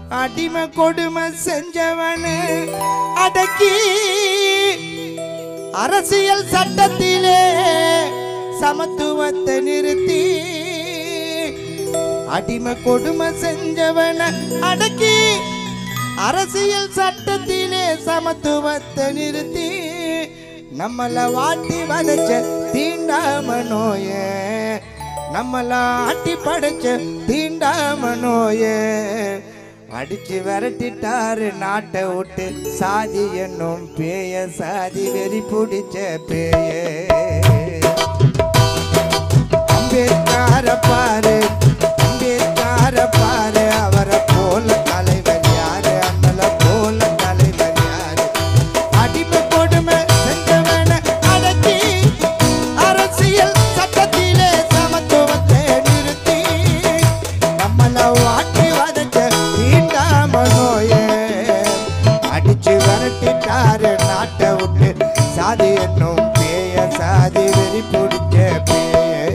அடிமை கொடுமை செஞ்சவன அடக்கி அரசியல் சட்டத்திலே சமத்துவத்தை நிறுத்தி அடிமை கொடுமை செஞ்சவன அடக்கி அரசியல் சட்டத்திலே சமத்துவத்தை நிறுத்தி நம்மள வாட்டி வதச்ச தீண்டாம நோய நம்மள ஆட்டி படைச்ச தீண்டாம நோய அடிச்சு விரட்டிட்டாரு நாட்டை விட்டு சாதி என்னும் பேய சாதி வெறி பிடிச்ச பேய அம்பேத்கார பாரு அம்பேத்கார பாரு அவரை போல தலைவர் யாரு அண்ணல போல தலைவர் யாரு அடிமை கொடுமை செஞ்சவன அடக்கி அரசியல் சட்டத்திலே சமத்துவத்தை நிறுத்தி நம்மள வாட்டி வதச்ச தீண்டாம நோய அடிச்சு விரட்டிட்டாரு நாட்டை விட்டு சாதி என்னும் பேய சாதி வெறி பிடிச்ச பேய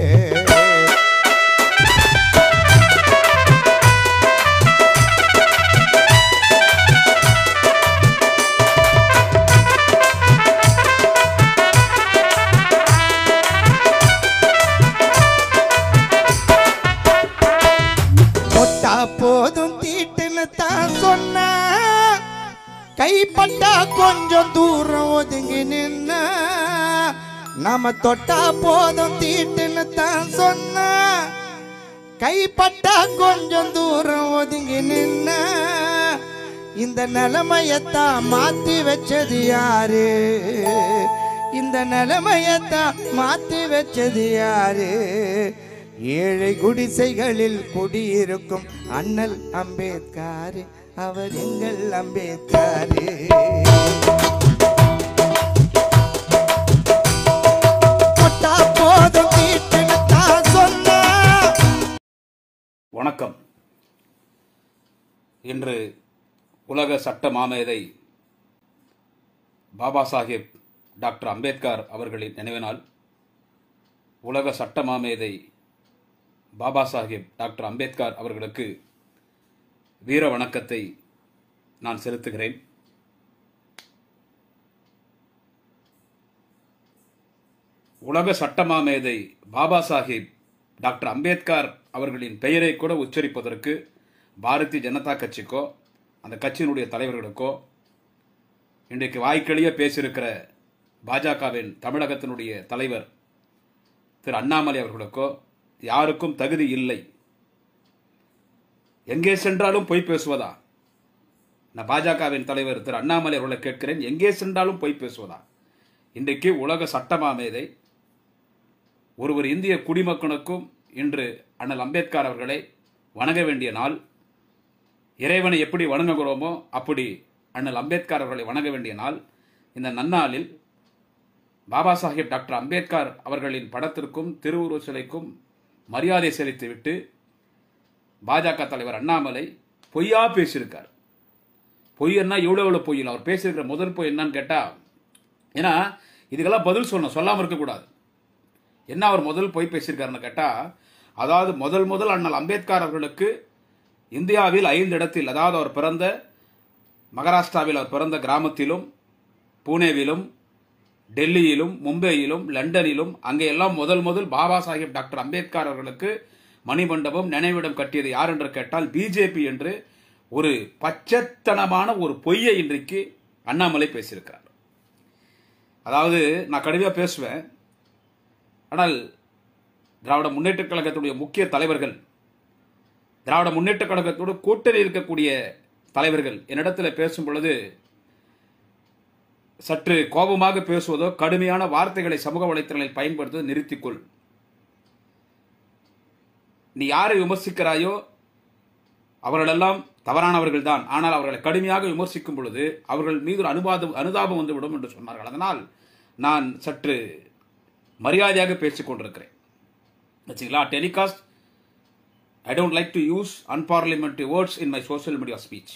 தொட்டா போதும் தீட்டுன்னு தான் சொன்ன கைப்பட்டா கொஞ்சம் தூரம் ஒதுங்கி நின்ன நாம தொட்டா போதும் தீட்டுன்னு தான் சொன்ன கைப்பட்டா கொஞ்சம் தூரம் ஒதுங்கி நின்ன இந்த நிலைமையத்தான் மாத்தி வச்சது யாரு இந்த நிலைமையத்தான் மாத்தி வச்சது யாரு ஏழை குடிசைகளில் குடியிருக்கும் அண்ணல் அம்பேத்கார் அவர் எங்கள் அம்பேத்கார் தொட்டா போதும் தீட்டுன்னு தான் சொன்னா வணக்கம் இன்று உலக சட்ட மாமேதை பாபா சாஹேப் டாக்டர் அம்பேத்கர் அவர்களின் நினைவு நாள் உலக சட்ட மாமேதை பாபா சாஹேப் டாக்டர் அம்பேத்கர் அவர்களுக்கு வீர வணக்கத்தை நான் செலுத்துகிறேன் உலக சட்ட மாமேதை பாபா சாஹேப் டாக்டர் அம்பேத்கர் அவர்களின் பெயரை கூட உச்சரிப்பதற்கு பாரதிய ஜனதா கட்சிக்கோ அந்த கட்சியினுடைய தலைவர்களுக்கோ இன்றைக்கு வாய்க்கெளிய பேசியிருக்கிற பாஜகவின் தமிழகத்தினுடைய தலைவர் திரு அண்ணாமலை அவர்களுக்கோ யாருக்கும் தகுதி இல்லை எங்கே சென்றாலும் பொய் பேசுவதா நான் பாஜகவின் தலைவர் திரு அண்ணாமலை அவர்களை கேட்கிறேன் எங்கே சென்றாலும் பொய் பேசுவதா இன்றைக்கு உலக சட்டமாமேதை ஒருவர் இந்திய குடிமக்கனுக்கும் இன்று அண்ணல் அம்பேத்கர் அவர்களை வணங்க வேண்டிய நாள் இறைவனை எப்படி வணங்குகிறோமோ அப்படி அண்ணல் அம்பேத்கர் அவர்களை வணங்க வேண்டிய நாள் இந்த நன்னாளில் பாபா சாஹேப் டாக்டர் அம்பேத்கர் அவர்களின் படத்திற்கும் திருவுருவ சிலைக்கும் மரியாதை செலுத்திவிட்டு பாஜக தலைவர் அண்ணாமலை பொய்யா பேசியிருக்கார் பொய்யன்னா எவ்வளோ எவ்வளோ பொய் இல்லை. அவர் பேசியிருக்கிற முதல் பொய் என்னன்னு கேட்டால் ஏன்னா இதுக்கெல்லாம் பதில் சொல்லணும் சொல்லாமல் இருக்கக்கூடாது என்ன அவர் முதல் பொய் பேசியிருக்காருன்னு கேட்டால் அதாவது முதல் முதல் அண்ணல் அம்பேத்கர் அவர்களுக்கு இந்தியாவில் ஐந்து இடத்தில் அதாவது அவர் பிறந்த மகாராஷ்டிராவில் அவர் பிறந்த கிராமத்திலும் பூனேவிலும் டெல்லியிலும் மும்பையிலும் லண்டனிலும் அங்கே எல்லாம் முதல் முதல் பாபா சாஹேப் டாக்டர் அம்பேத்கர் அவர்களுக்கு மணிமண்டபம் நினைவிடம் கட்டியது யார் என்று கேட்டால் பிஜேபி என்று ஒரு பச்சத்தனமான ஒரு பொய்யை இன்றைக்கு அண்ணாமலை பேசியிருக்கிறார் அதாவது நான் கடுமையாக பேசுவேன் ஆனால் திராவிட முன்னேற்றக் கழகத்துடைய முக்கிய தலைவர்கள் திராவிட முன்னேற்றக் கழகத்தோடு கூட்டணி இருக்கக்கூடிய தலைவர்கள் என்னிடத்தில் பேசும் பொழுது சற்று கோபமாக பேசுவதோ கடுமையான வார்த்தைகளை சமூக வலைத்தளங்களில் பயன்படுத்துவதை நிறுத்திக்கொள் நீ யாரை விமர்சிக்கிறாயோ அவர்களெல்லாம் தவறானவர்கள் தான் ஆனால் அவர்களை கடுமையாக விமர்சிக்கும் பொழுது அவர்கள் மீது ஒரு அனுபாதம் அனுதாபம் வந்துவிடும் என்று சொன்னார்கள் அதனால் நான் சற்று மரியாதையாக பேசிக் கொண்டிருக்கிறேன் வச்சுங்களா telecast I don't like to use unparliamentary words in my social media speech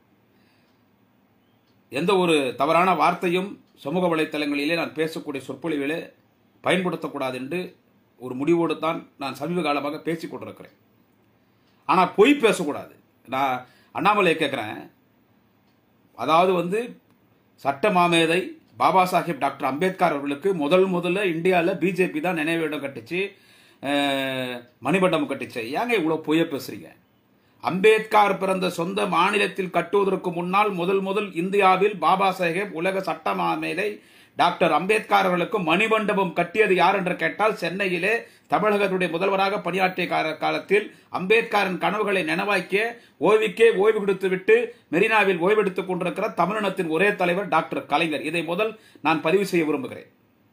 எந்த ஒரு தவறான வார்த்தையும் சமூக வலைத்தளங்களிலே நான் பேசக்கூடிய சொற்பொழிவிலே பயன்படுத்தக்கூடாது என்று ஒரு முடிவோடு தான் நான் சமீப காலமாக பேசிக் கொண்டிருக்கிறேன் ஆனால் பொய் பேசக்கூடாது நான் அண்ணாமலை கேட்குறேன் அதாவது வந்து சட்ட மாமேதை பாபா சாஹிப் டாக்டர் அம்பேத்கர் அவர்களுக்கு முதல் முதல்ல இந்தியாவில் பிஜேபி தான் நினைவிடம் கட்டுச்சு அஹ், மணிமண்டபம் கட்டுச்சு ஏங்க இவ்வளோ பொய்ய பேசுறீங்க அம்பேத்கர் பிறந்த சொந்த மாநிலத்தில் கட்டுவதற்கு முன்னால் முதல் முதல் இந்தியாவில் பாபா சாஹேப் உலக சட்ட மாமேதை டாக்டர் அம்பேத்கர் அவர்களுக்கு மணிமண்டபம் கட்டியது யார் என்று கேட்டால் சென்னையிலே தமிழகத்துடைய முதல்வராக பணியாற்றிய கால- காலத்தில் அம்பேத்கரின் கனவுகளை நினைவாக்கிய ஓய்வுக்கே ஓய்வு கொடுத்துவிட்டு மெரினாவில் ஓய்வெடுத்துக் கொண்டிருக்கிற தமிழினத்தின் ஒரே தலைவர் டாக்டர் கலைஞர் இதை முதல் நான் பதிவு செய்ய விரும்புகிறேன்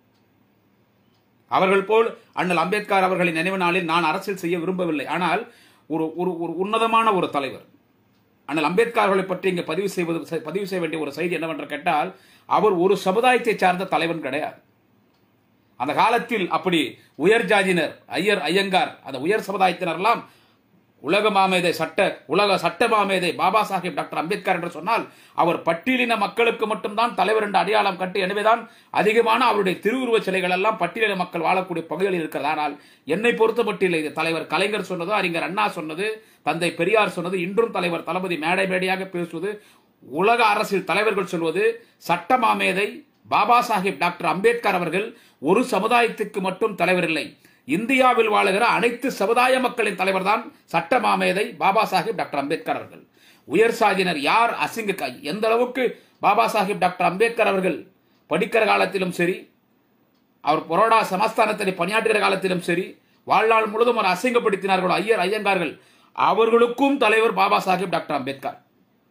அவர்கள் போல் அண்ணல் அம்பேத்கர் அவர்களின் நினைவு நாளில் நான் அரசியல் செய்ய விரும்பவில்லை ஆனால் ஒரு ஒரு ஒரு உன்னதமான ஒரு தலைவர் அண்ணல் அம்பேத்கர் அவர்களை பற்றி இங்கே பதிவு செய்வது பதிவு செய்ய வேண்டிய ஒரு செய்தி என்னவென்று கேட்டால் அவர் ஒரு சமுதாயத்தை சார்ந்த தலைவன் கிடையாது அந்த காலத்தில் அப்படி உயர் ஜாதியினர் ஐயர் ஐயங்கார் அந்த உயர் சமுதாயத்தினரெல்லாம் உலக மாமேதை சட்ட உலக சட்ட மாமேதை பாபா சாஹிப் டாக்டர் அம்பேத்கர் என்று சொன்னால் அவர் பட்டியலின மக்களுக்கு மட்டும்தான் தலைவர் என்ற அடையாளம் கட்டி எனவேதான் அதிகமான அவருடைய திருவுருவச் சிலைகள் எல்லாம் பட்டியலின மக்கள் வாழக்கூடிய பகுதிகளில் இருக்கிறது ஆனால் என்னை பொறுத்த மட்டும் இது தலைவர் கலைஞர் சொன்னது அறிஞர் அண்ணா சொன்னது தந்தை பெரியார் சொன்னது இன்றும் தலைவர் தளபதி மேடை மேடையாக பேசுவது உலக அரசியல் தலைவர்கள் சொல்வது சட்ட மாமேதை பாபா சாஹிப் டாக்டர் அம்பேத்கர் அவர்கள் ஒரு சமுதாயத்துக்கு மட்டும் தலைவர் இல்லை இந்தியாவில் வாழுகிற அனைத்து சமுதாய மக்களின் தலைவர் தான் சட்ட மாமேதை பாபா சாஹிப் டாக்டர் அம்பேத்கர் அவர்கள் உயர் சாதியினர் யார் அசிங்க எந்த அளவுக்கு பாபா சாஹிப் டாக்டர் அம்பேத்கர் அவர்கள் படிக்கிற காலத்திலும் சரி அவர் பரோடா சமஸ்தானத்தில் பணியாற்றுகிற காலத்திலும் சரி வாழ்நாள் முழுவதும் அவர் அசிங்கப்படுத்தினார்கள் ஐயர் ஐயங்கார்கள் அவர்களுக்கும் தலைவர் Baba Saheb doctor Ambedkar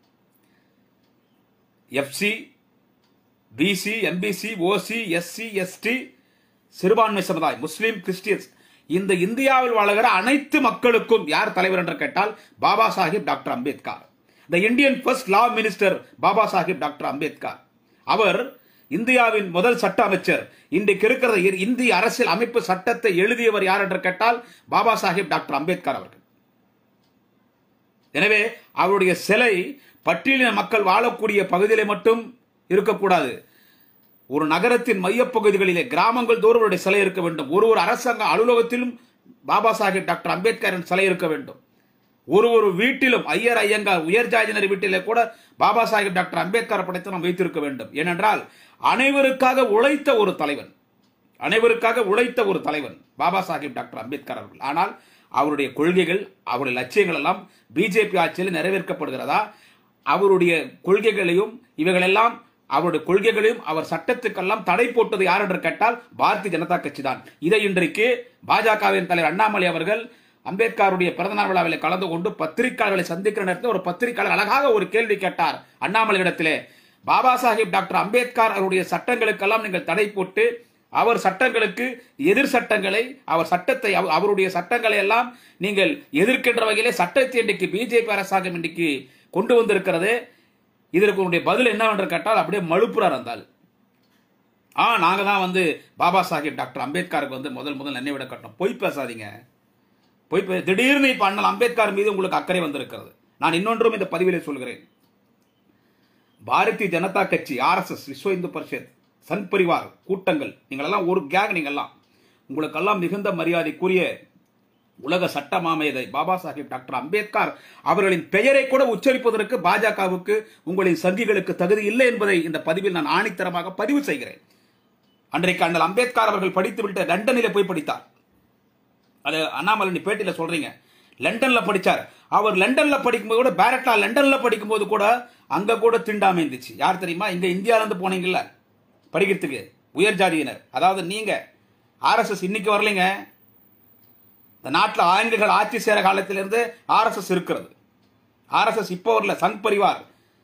FC BC MBC OC SC ST சிறுபான்மை சமுதாயம் முஸ்லீம் கிறிஸ்டியன்ஸ் இந்த இந்தியாவில் வாழுகிற அனைத்து மக்களுக்கும் யார் தலைவர் என்று கேட்டால் Baba Saheb doctor Ambedkar the Indian first law minister Baba Saheb doctor Ambedkar அவர் இந்தியாவின் முதல் சட்ட அமைச்சர் இன்றைக்கு இருக்கிற இ- இந்திய அரசியல் அமைப்பு சட்டத்தை எழுதியவர் யார் என்று கேட்டால் பாபா சாஹிப் டாக்டர் அம்பேத்கர் அவர்கள் எனவே அவருடைய சிலை பட்டியலின மக்கள் வாழக்கூடிய பகுதியிலே மட்டும் இருக்கக்கூடாது ஒரு நகரத்தின் மையப்பகுதிகளிலே கிராமங்கள் தோறும் அவருடைய சிலை இருக்க வேண்டும் ஒரு ஒரு அரசாங்க அலுவலகத்திலும் பாபா சாஹிப் டாக்டர் அம்பேத்கரின் சிலை இருக்க வேண்டும் ஒரு ஒரு வீட்டிலும் ஐயர் ஐயங்கார் உயர் ஜாதியினர் வீட்டிலே கூட பாபா சாஹிப் டாக்டர் அம்பேத்கர் படத்தை நாம் வைத்திருக்க வேண்டும் ஏனென்றால் அனைவருக்காக உழைத்த ஒரு தலைவன் அனைவருக்காக உழைத்த ஒரு தலைவன் பாபா சாஹிப் டாக்டர் அம்பேத்கர் அவர்கள் ஆனால் அவருடைய கொள்கைகள் அவருடைய லட்சியங்கள் எல்லாம் பிஜேபி ஆட்சியில் நிறைவேற்றப்படுகிறதா அவருடைய கொள்கைகளையும் இவைகளெல்லாம் அவருடைய கொள்கைகளையும் அவர் சட்டத்துக்கெல்லாம் தடை போட்டது யார் என்று கேட்டால் பாரதிய ஜனதா கட்சி தான் இதை இன்றைக்கு பாஜகவின் தலைவர் அண்ணாமலை அவர்கள் அம்பேத்கருடைய பிறந்தநாள் விழாவில் கலந்து கொண்டு பத்திரிகையாளர்களை சந்திக்கிற நேரத்தில் ஒரு பத்திரிகையாளர் அழகாக ஒரு கேள்வி கேட்டார் அண்ணாமலையிடத்திலே பாபா சாஹிப் டாக்டர் அம்பேத்கர் அவருடைய சட்டங்களுக்கெல்லாம் நீங்கள் தடை போட்டு அவர் சட்டங்களுக்கு எதிர் சட்டங்களை அவர் சட்டத்தை அவ- அவருடைய சட்டங்களை எல்லாம் நீங்கள் எதிர்க்கின்ற வகையிலே சட்டத்தை இன்றைக்கு பிஜேபி அரசாங்கம் இன்றைக்கு கொண்டு வந்திருக்கிறது இதற்கு உன்னுடைய பதில் என்னவென்று கேட்டால் அப்படியே மழுப்புறார் இருந்தால் ஆ நாங்க தான் வந்து பாபா சாஹிப் டாக்டர் அம்பேத்கருக்கு வந்து முதல் முதல் நினைவிட கட்டணும் பொய் பேசாதீங்க பொய் பே திடீர்னு இப்ப அண்ணல் அம்பேத்கர் மீது உங்களுக்கு அக்கறை வந்திருக்கிறது நான் இன்னொன்றும் இந்த பதிவிலே சொல்கிறேன் பாரதிய ஜனதா கட்சி ஆர்எஸ்எஸ் விஸ்வ இந்து பரிஷத் சன் பரிவார் கூட்டங்கள் நீங்களெல்லாம் ஒரு கேங் நீங்கெல்லாம் உங்களுக்கெல்லாம் மிகுந்த மரியாதைக்குரிய உலக சட்ட மாமேதை பாபா சாஹிப் டாக்டர் அம்பேத்கர் அவர்களின் பெயரை கூட உச்சரிப்பதற்கு பாஜகவுக்கு உங்களின் சங்கிகளுக்கு தகுதி இல்லை என்பதை இந்த பதிவில் நான் ஆணித்தரமாக பதிவு செய்கிறேன் அன்றைக்கு அண்ணல் அம்பேத்கர் அவர்கள் படித்துவிட்டு லண்டனிலே போய் படித்தார் அது அண்ணாமலை நீ பேட்டியில சொல்றீங்க லண்டன்ல படிச்சார் அவர் லண்டன்ல படிக்கும்போது கூட பேரட்டா லண்டன்ல படிக்கும்போது கூட அங்க கூட திண்டாமை இருந்துச்சு யார் தெரியுமா இங்க இந்தியால இருந்து போனீங்கல்ல படிக்கிறதுக்கு உயர் ஜாதியினர் அதாவது நீங்க ஆர்எஸ்எஸ் இன்னைக்கு வரலைங்க இந்த நாட்டில் ஆங்கிகள் ஆட்சி சேர காலத்திலிருந்து ஆர்எஸ்எஸ் இருக்கிறது ஆர்எஸ்எஸ் இப்போ வரல சங் பரிவார்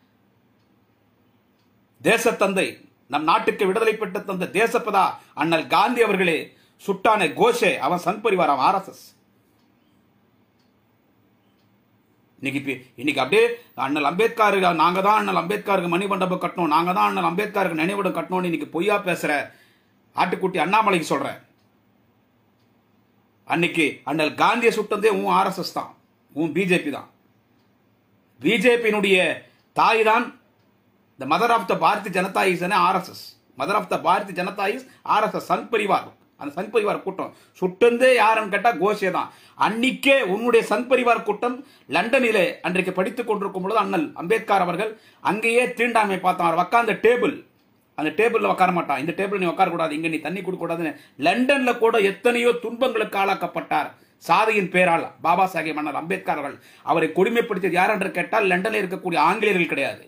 தேசத்தந்தை நம் நாட்டுக்கு விடுதலை பெற்று தந்த தேசப்பதா அண்ணல் காந்தி அவர்களே சுட்டான கோஷே அவன் சங் பரிவார் அவன் ஆர்எஸ்எஸ் இன்னைக்கு இப்ப- இன்னைக்கு அப்படியே அண்ணல் அம்பேத்கருக்கு நாங்க தான் அண்ணல் அம்பேத்கருக்கு மணிமண்டபம் கட்டணும் நாங்க தான் அண்ணல் அம்பேத்கருக்கு நினைவிடம் கட்டணும்னு இன்னைக்கு பொய்யா பேசுற ஆட்டுக்குட்டி அண்ணாமலைக்கு சொல்றேன் அன்னைக்கு அண்ணல் காந்தியை சுட்டதே உன் ஆர்எஸ்எஸ் தான் உன் பிஜேபி தான் பிஜேபியினுடைய தாய் தான் the mother of the Bharatiya Janata is RSS mother of the Bharatiya Janata is RSS Sangh Parivar அந்த சங் பரிவார் கூட்டம் சுட்டந்தே யாருன்னு கேட்டா கோஷே தான் அன்னிக்கே உன்னுடைய சங் பரிவார் கூட்டம் லண்டனிலே அன்றைக்கு படித்துக் கொண்டிருக்கும் பொழுது அண்ணல் அம்பேத்கர் அவர்கள் அங்கேயே தீண்டாமை பார்த்தான் அவர் உட்கார்ந்த டேபிள் அந்த டேபிள்ல உட்கார மாட்டான் இந்த டேபிள் நீ உட்கார கூடாது இங்க நீ தண்ணி கொடுக்க கூடாதுன்னு லண்டன்ல கூட எத்தனையோ துன்பங்களுக்கு ஆளாக்கப்பட்டார் சாதியின் பேரால் பாபா சாஹேப் அண்ணல் அம்பேத்கர் அவர்கள் அவரை கொடுமைப்படுத்தியது யார் என்று கேட்டால் லண்டனில் இருக்கக்கூடிய ஆங்கிலேயர்கள் கிடையாது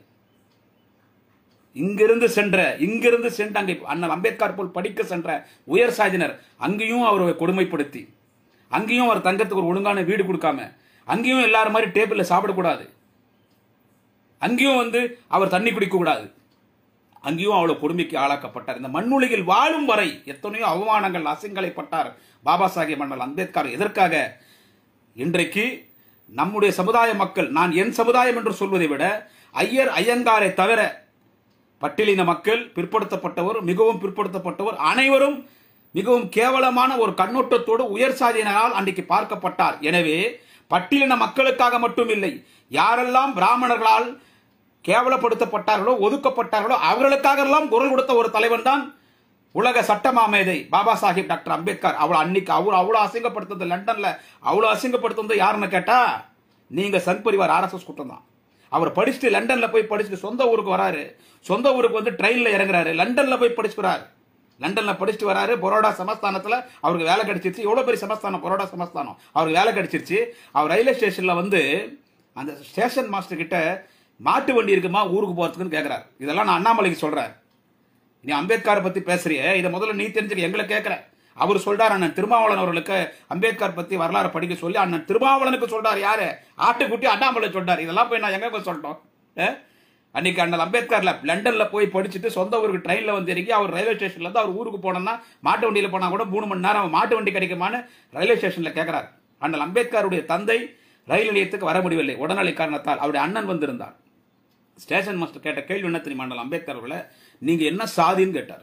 இங்கிருந்து சென்ற இங்கிருந்து சென்ற அங்கே அண்ணல் அம்பேத்கர் போல் படிக்க சென்ற உயர் சாதியினர் அங்கேயும் அவரை கொடுமைப்படுத்தி அங்கேயும் அவர் தங்கத்துக்கு ஒரு ஒழுங்கான வீடு கொடுக்காம அங்கேயும் எல்லாரும் மாதிரி டேபிள்ல சாப்பிடக்கூடாது அங்கேயும் வந்து அவர் தண்ணி குடிக்க கூடாது அங்கேயும் அவ்வளவு கொடுமைக்கு ஆளாக்கப்பட்டார் இந்த மண்ணுலகில் வாழும் வரை எத்தனையோ அவமானங்கள் அசிங்கலைப்பட்டார் பாபா சாஹேப் அண்ணல் அம்பேத்கர் எதற்காக இன்றைக்கு நம்முடைய சமுதாய மக்கள் நான் என் சமுதாயம் என்று சொல்வதை விட ஐயர் ஐயங்காரை தவிர பட்டியலின மக்கள் பிற்படுத்தப்பட்டவர் மிகவும் பிற்படுத்தப்பட்டவர் அனைவரும் மிகவும் கேவலமான ஒரு கண்ணோட்டத்தோடு உயர் சாதியினரால் அன்றைக்கு பார்க்கப்பட்டார் எனவே பட்டியலின மக்களுக்காக மட்டும் இல்லை யாரெல்லாம் பிராமணர்களால் கேவலப்படுத்தப்பட்டார்களோ ஒதுக்கப்பட்டார்களோ அவர்களுக்காக எல்லாம் குரல் கொடுத்த ஒரு தலைவன் தான் உலக சட்டமாமேதை பாபா சாஹிப் டாக்டர் அம்பேத்கர் அவளை அன்னைக்கு அவர் அவ்வளோ அசிங்கப்படுத்துறது லண்டன்ல அவ்வளோ அசிங்கப்படுத்துறது யாருன்னு கேட்டா நீங்க சங் பரிவார் ஆர்எஸ்எஸ் கூட்டம் தான் அவர் படிச்சுட்டு லண்டன்ல போய் படிச்சுட்டு சொந்த ஊருக்கு வராரு சொந்த ஊருக்கு வந்து ட்ரெயின்ல இறங்குறாரு லண்டன்ல போய் படிச்சுக்கிறாரு லண்டன்ல படிச்சுட்டு வராரு பரோடா சமஸ்தானத்துல அவருக்கு வேலை கிடைச்சிருச்சு எவ்வளவு பெரிய சமஸ்தானம் பரோடா சமஸ்தானம் அவருக்கு வேலை கிடைச்சிருச்சு அவர் ரயில்வே ஸ்டேஷன்ல வந்து அந்த ஸ்டேஷன் மாஸ்டர் கிட்ட மாட்டு வண்டி இருக்குமா ஊருக்கு போறதுக்குன்னு கேட்கிறார் இதெல்லாம் நான் அண்ணாமலைக்கு சொல்றேன் நீ அம்பேத்கரை பத்தி பேசுறியே இதை முதல்ல நீ தெரிஞ்சுக்க எங்களை கேட்கிற அவர் சொல்றார் அண்ணன் திருமாவளவன் அவர்களுக்கு அம்பேத்கர் பத்தி வரலாறு படிக்க சொல்லி அண்ணன் திருமாவளவனுக்கு சொல்றார் யாரு ஆட்டுக்குட்டி அண்ணாமலை சொல்றார் இதெல்லாம் போய் நான் எங்க போய் சொல்லிட்டோம் அஹ்? அன்னைக்கு அண்ணல் அம்பேத்கர்ல லண்டன்ல போய் படிச்சுட்டு சொந்த ஊருக்கு ட்ரெயின்ல வந்து இறங்கி அவர் ரயில்வே ஸ்டேஷன்ல இருந்து அவர் ஊருக்கு போனோம்னா மாட்டு வண்டியில போனா கூட மூணு மணி நேரம் மாட்டு வண்டி கிடைக்குமான்னு ரயில்வே ஸ்டேஷன்ல கேட்கிறார் அண்ணல் அம்பேத்கருடைய தந்தை ரயில் நிலையத்துக்கு வர முடியவில்லை உடனடி காரணத்தால் அவருடைய அண்ணன் வந்திருந்தார் ஸ்டேஷன் மாஸ்டர் கேட்ட கேள்வி என்ன தெரியுமா அண்ணல் அம்பேத்கர் அவர்களை நீங்க என்ன சாதின்னு கேட்டார்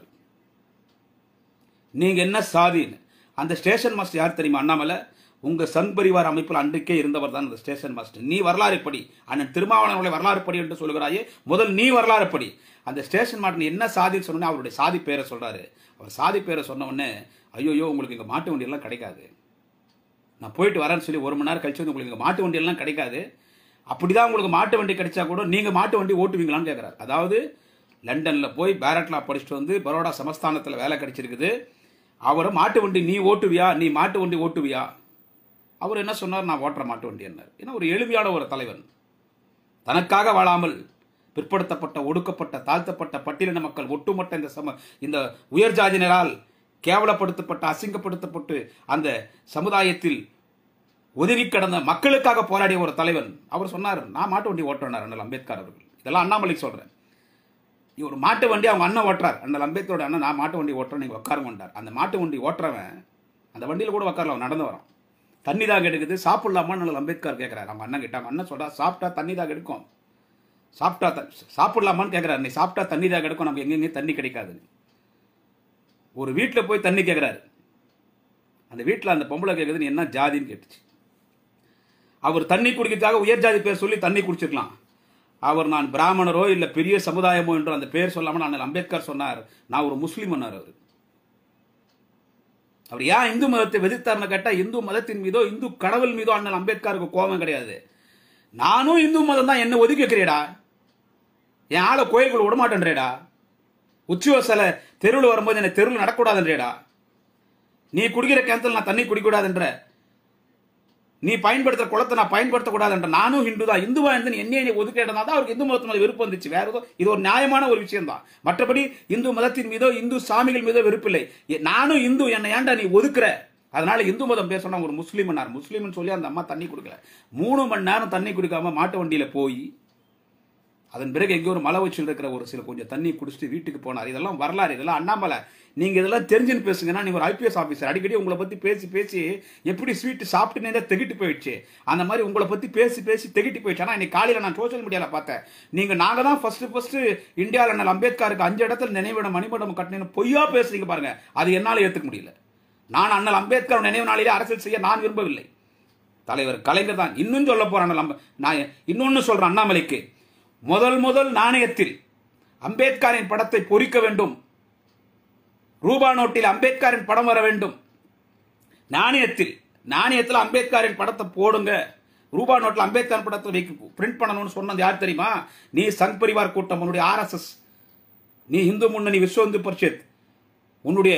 நீங்க என்ன சாதின்னு அந்த ஸ்டேஷன் மாஸ்டர் யார் தெரியுமா அண்ணாமலை உங்க சங் பரிவார் அமைப்பில் அன்றைக்கே இருந்தவர் தான் அந்த ஸ்டேஷன் மாஸ்டர் நீ வரலாறு படி அண்ணன் திருமாவளவனை வரலாறு படி என்று சொல்கிறாயே முதல் நீ வரலாறு படி அந்த ஸ்டேஷன் மாஸ்டர் என்ன சாதின்னு சொன்னோன்னே அவருடைய சாதி பேரை சொல்றாரு அவர் சாதி பேரை சொன்ன உடனே ஐயோ உங்களுக்கு இங்க மாட்டு வண்டி எல்லாம் கிடைக்காது நான் போயிட்டு வரேன்னு சொல்லி ஒரு மணி நேரம் கழிச்சு வந்து உங்களுக்கு இங்க மாட்டு வண்டி எல்லாம் கிடைக்காது அப்படிதான் உங்களுக்கு மாட்டு வண்டி கிடைச்சா கூட நீங்க மாட்டு வண்டி ஓட்டுவீங்களான்னு கேட்கிறார் அதாவது லண்டன்ல போய் பேரட்லா படிச்சுட்டு வந்து பரோடா சமஸ்தானத்துல வேலை கிடைச்சிருக்குது அவர் மாட்டு வண்டி நீ ஓட்டுவியா நீ மாட்டு வண்டி ஓட்டுவியா அவர் என்ன சொன்னார் நான் ஓட்டுற மாட்டு வண்டி என்னார் ஏன்னா ஒரு எளிமையான ஒரு தலைவன் தனக்காக வாழாமல் பிற்படுத்தப்பட்ட ஒடுக்கப்பட்ட தாழ்த்தப்பட்ட பட்டியலின மக்கள் ஒட்டுமொத்த இந்த சம இந்த உயர் ஜாதியினரால் கேவலப்படுத்தப்பட்ட அசிங்கப்படுத்தப்பட்டு அந்த சமுதாயத்தில் ஒதுங்கி கிடந்த மக்களுக்காக போராடிய ஒரு தலைவன் அவர் சொன்னார் நான் மாட்டு வண்டி ஓட்டுறேன் அண்ணல் அம்பேத்கர் அவர்கள் இதெல்லாம் அண்ணாமலைக்கு சொல்றேன் ஒரு மாட்டு வண்டி அவங்க அண்ணன் ஓட்டுறார் அண்ணல் அம்பேத்கரோட அண்ணன் நான் மாட்டு வண்டி ஓட்டுறேன் நீங்க உட்காருங்கன்றார் அந்த மாட்டு வண்டி ஓட்டுறவன் அந்த வண்டியில கூட உட்காரல அவன் நடந்து வரான் தண்ணி தான் எடுக்குது சாப்பிடலாமா அண்ணல் அம்பேத்கர் கேட்கிறார் அவங்க அண்ணன் கிட்ட அவங்க அண்ணன் சொல்றா சாப்பிட்டா தண்ணி தான் எடுக்கும் சாப்பிட்டா த- சாப்பிடலாமான்னு கேட்கிறாரு நீ சாப்பிட்டா தண்ணி தான் எடுக்கும் நமக்கு எங்கெங்க தண்ணி கிடைக்காதுன்னு ஒரு வீட்டில் போய் தண்ணி கேட்குறாரு அந்த வீட்டில் அந்த பொம்பளை கேட்குது நீ என்ன ஜாதின்னு கேட்டுச்சு அவர் தண்ணி குடிக்கிறதுக்காக உயர் ஜாதி பேர் சொல்லி தண்ணி குடிச்சிருக்கலாம் அவர் நான் பிராமணரோ இல்லை பெரிய சமுதாயமோ என்று அந்த பேர் சொல்லாமல் அண்ணல் அம்பேத்கர் சொன்னார் நான் ஒரு முஸ்லீம் அவர் அவர் ஏன் இந்து மதத்தை வெதித்தார்னு கேட்டால் இந்து மதத்தின் மீதோ இந்து கடவுள் மீதோ அண்ணல் அம்பேத்கருக்கு கோபம் கிடையாது நானும் இந்து மதம் தான் என்ன ஒதுக்கி வைக்கிறேடா என் ஆளை கோயிலுக்குள்ள விடமாட்டேன்றேடா உச்சிவசல தெருவில் வரும்போது என்னை தெருவில் நடக்கூடாதுன்றேடா நீ குடிக்கிற கிணத்துல நான் தண்ணி குடிக்கூடாதுன்ற நீ பயன்படுத்துற குளத்தை நான் பயன்படுத்தக்கூடாதுன்ற நானும் ஹிந்து தான் இந்துவா இருந்து நீ என்னைய நீ ஒதுக்கிட்டா தான் அவருக்கு இந்து மதத்து மேல விருப்பம் வந்துச்சு வேற ஏதோ இது ஒரு நியாயமான ஒரு விஷயம் தான் மற்றபடி இந்து மதத்தின் மீதோ இந்து சாமிகள் மீதோ வெறுப்பில்லை எ- நானும் இந்து என்னை ஏன்டா நீ ஒதுக்குற அதனால இந்து மதம் பேர் சொன்னா ஒரு முஸ்லீம் முஸ்லீம்னு சொல்லி அந்த அம்மா தண்ணி குடிக்கல மூணு மணி நேரம் தண்ணி குடிக்காம மாட்டு வண்டியில போய் அதன் பிறகு எங்கேயோ ஒரு மலை உச்சியில் இருக்கிற ஒரு சில கொஞ்சம் தண்ணி குடிச்சிட்டு வீட்டுக்கு போனார் இதெல்லாம் வரலாறு இதெல்லாம் அண்ணாமலை நீங்க இதெல்லாம் தெரிஞ்சுன்னு பேசுங்கன்னா நீங்க ஒரு ஐபிஎஸ் ஆபீசர் அடிக்கடி உங்களை பத்தி பேசி பேசி எப்படி ஸ்வீட் சாப்பிட்டுனே திகிட்டு போயிடுச்சு அந்த மாதிரி உங்களை பத்தி பேசி பேசி திகிட்டு போயிடுச்சு ஆனா இன்னைக்கு காலையில நான் சோஷியல் மீடியால பார்த்தேன் நீங்க நாங்க தான் ஃபர்ஸ்ட் ஃபர்ஸ்ட் இந்தியாவில் அண்ணல் அம்பேத்கருக்கு அஞ்சு இடத்துல நினைவிடம் மணிமண்டம் கட்டினு பொய்யா பேசுறீங்க பாருங்க அது என்னால ஏத்துக்க முடியல நான் அண்ணல் அம்பேத்கர் நினைவு நாளிலே அரசியல் செய்ய நான் விரும்பவில்லை தலைவர் கலைஞர் தான் இன்னும் சொல்ல போறான் நம்ம நான் இன்னொன்னு சொல்றேன் அண்ணாமலைக்கு முதல் முதல் நாணயத்தில் அம்பேத்கரின் படத்தை பொறிக்க வேண்டும் ரூபா நோட்டில் அம்பேத்கரின் படம் வர வேண்டும் நாணயத்தில் நாணயத்தில் அம்பேத்கரின் படத்தை போடுங்க ரூபா நோட்டில் அம்பேத்கர் படத்தை வைக்க பிரிண்ட் பண்ணணும்னு சொன்னது யார் தெரியுமா நீ சங் பரிவார் கூட்டம் உன்னுடைய ஆர்எஸ்எஸ் நீ இந்து முன்னணி விஸ்வ இந்து பரிஷத் உன்னுடைய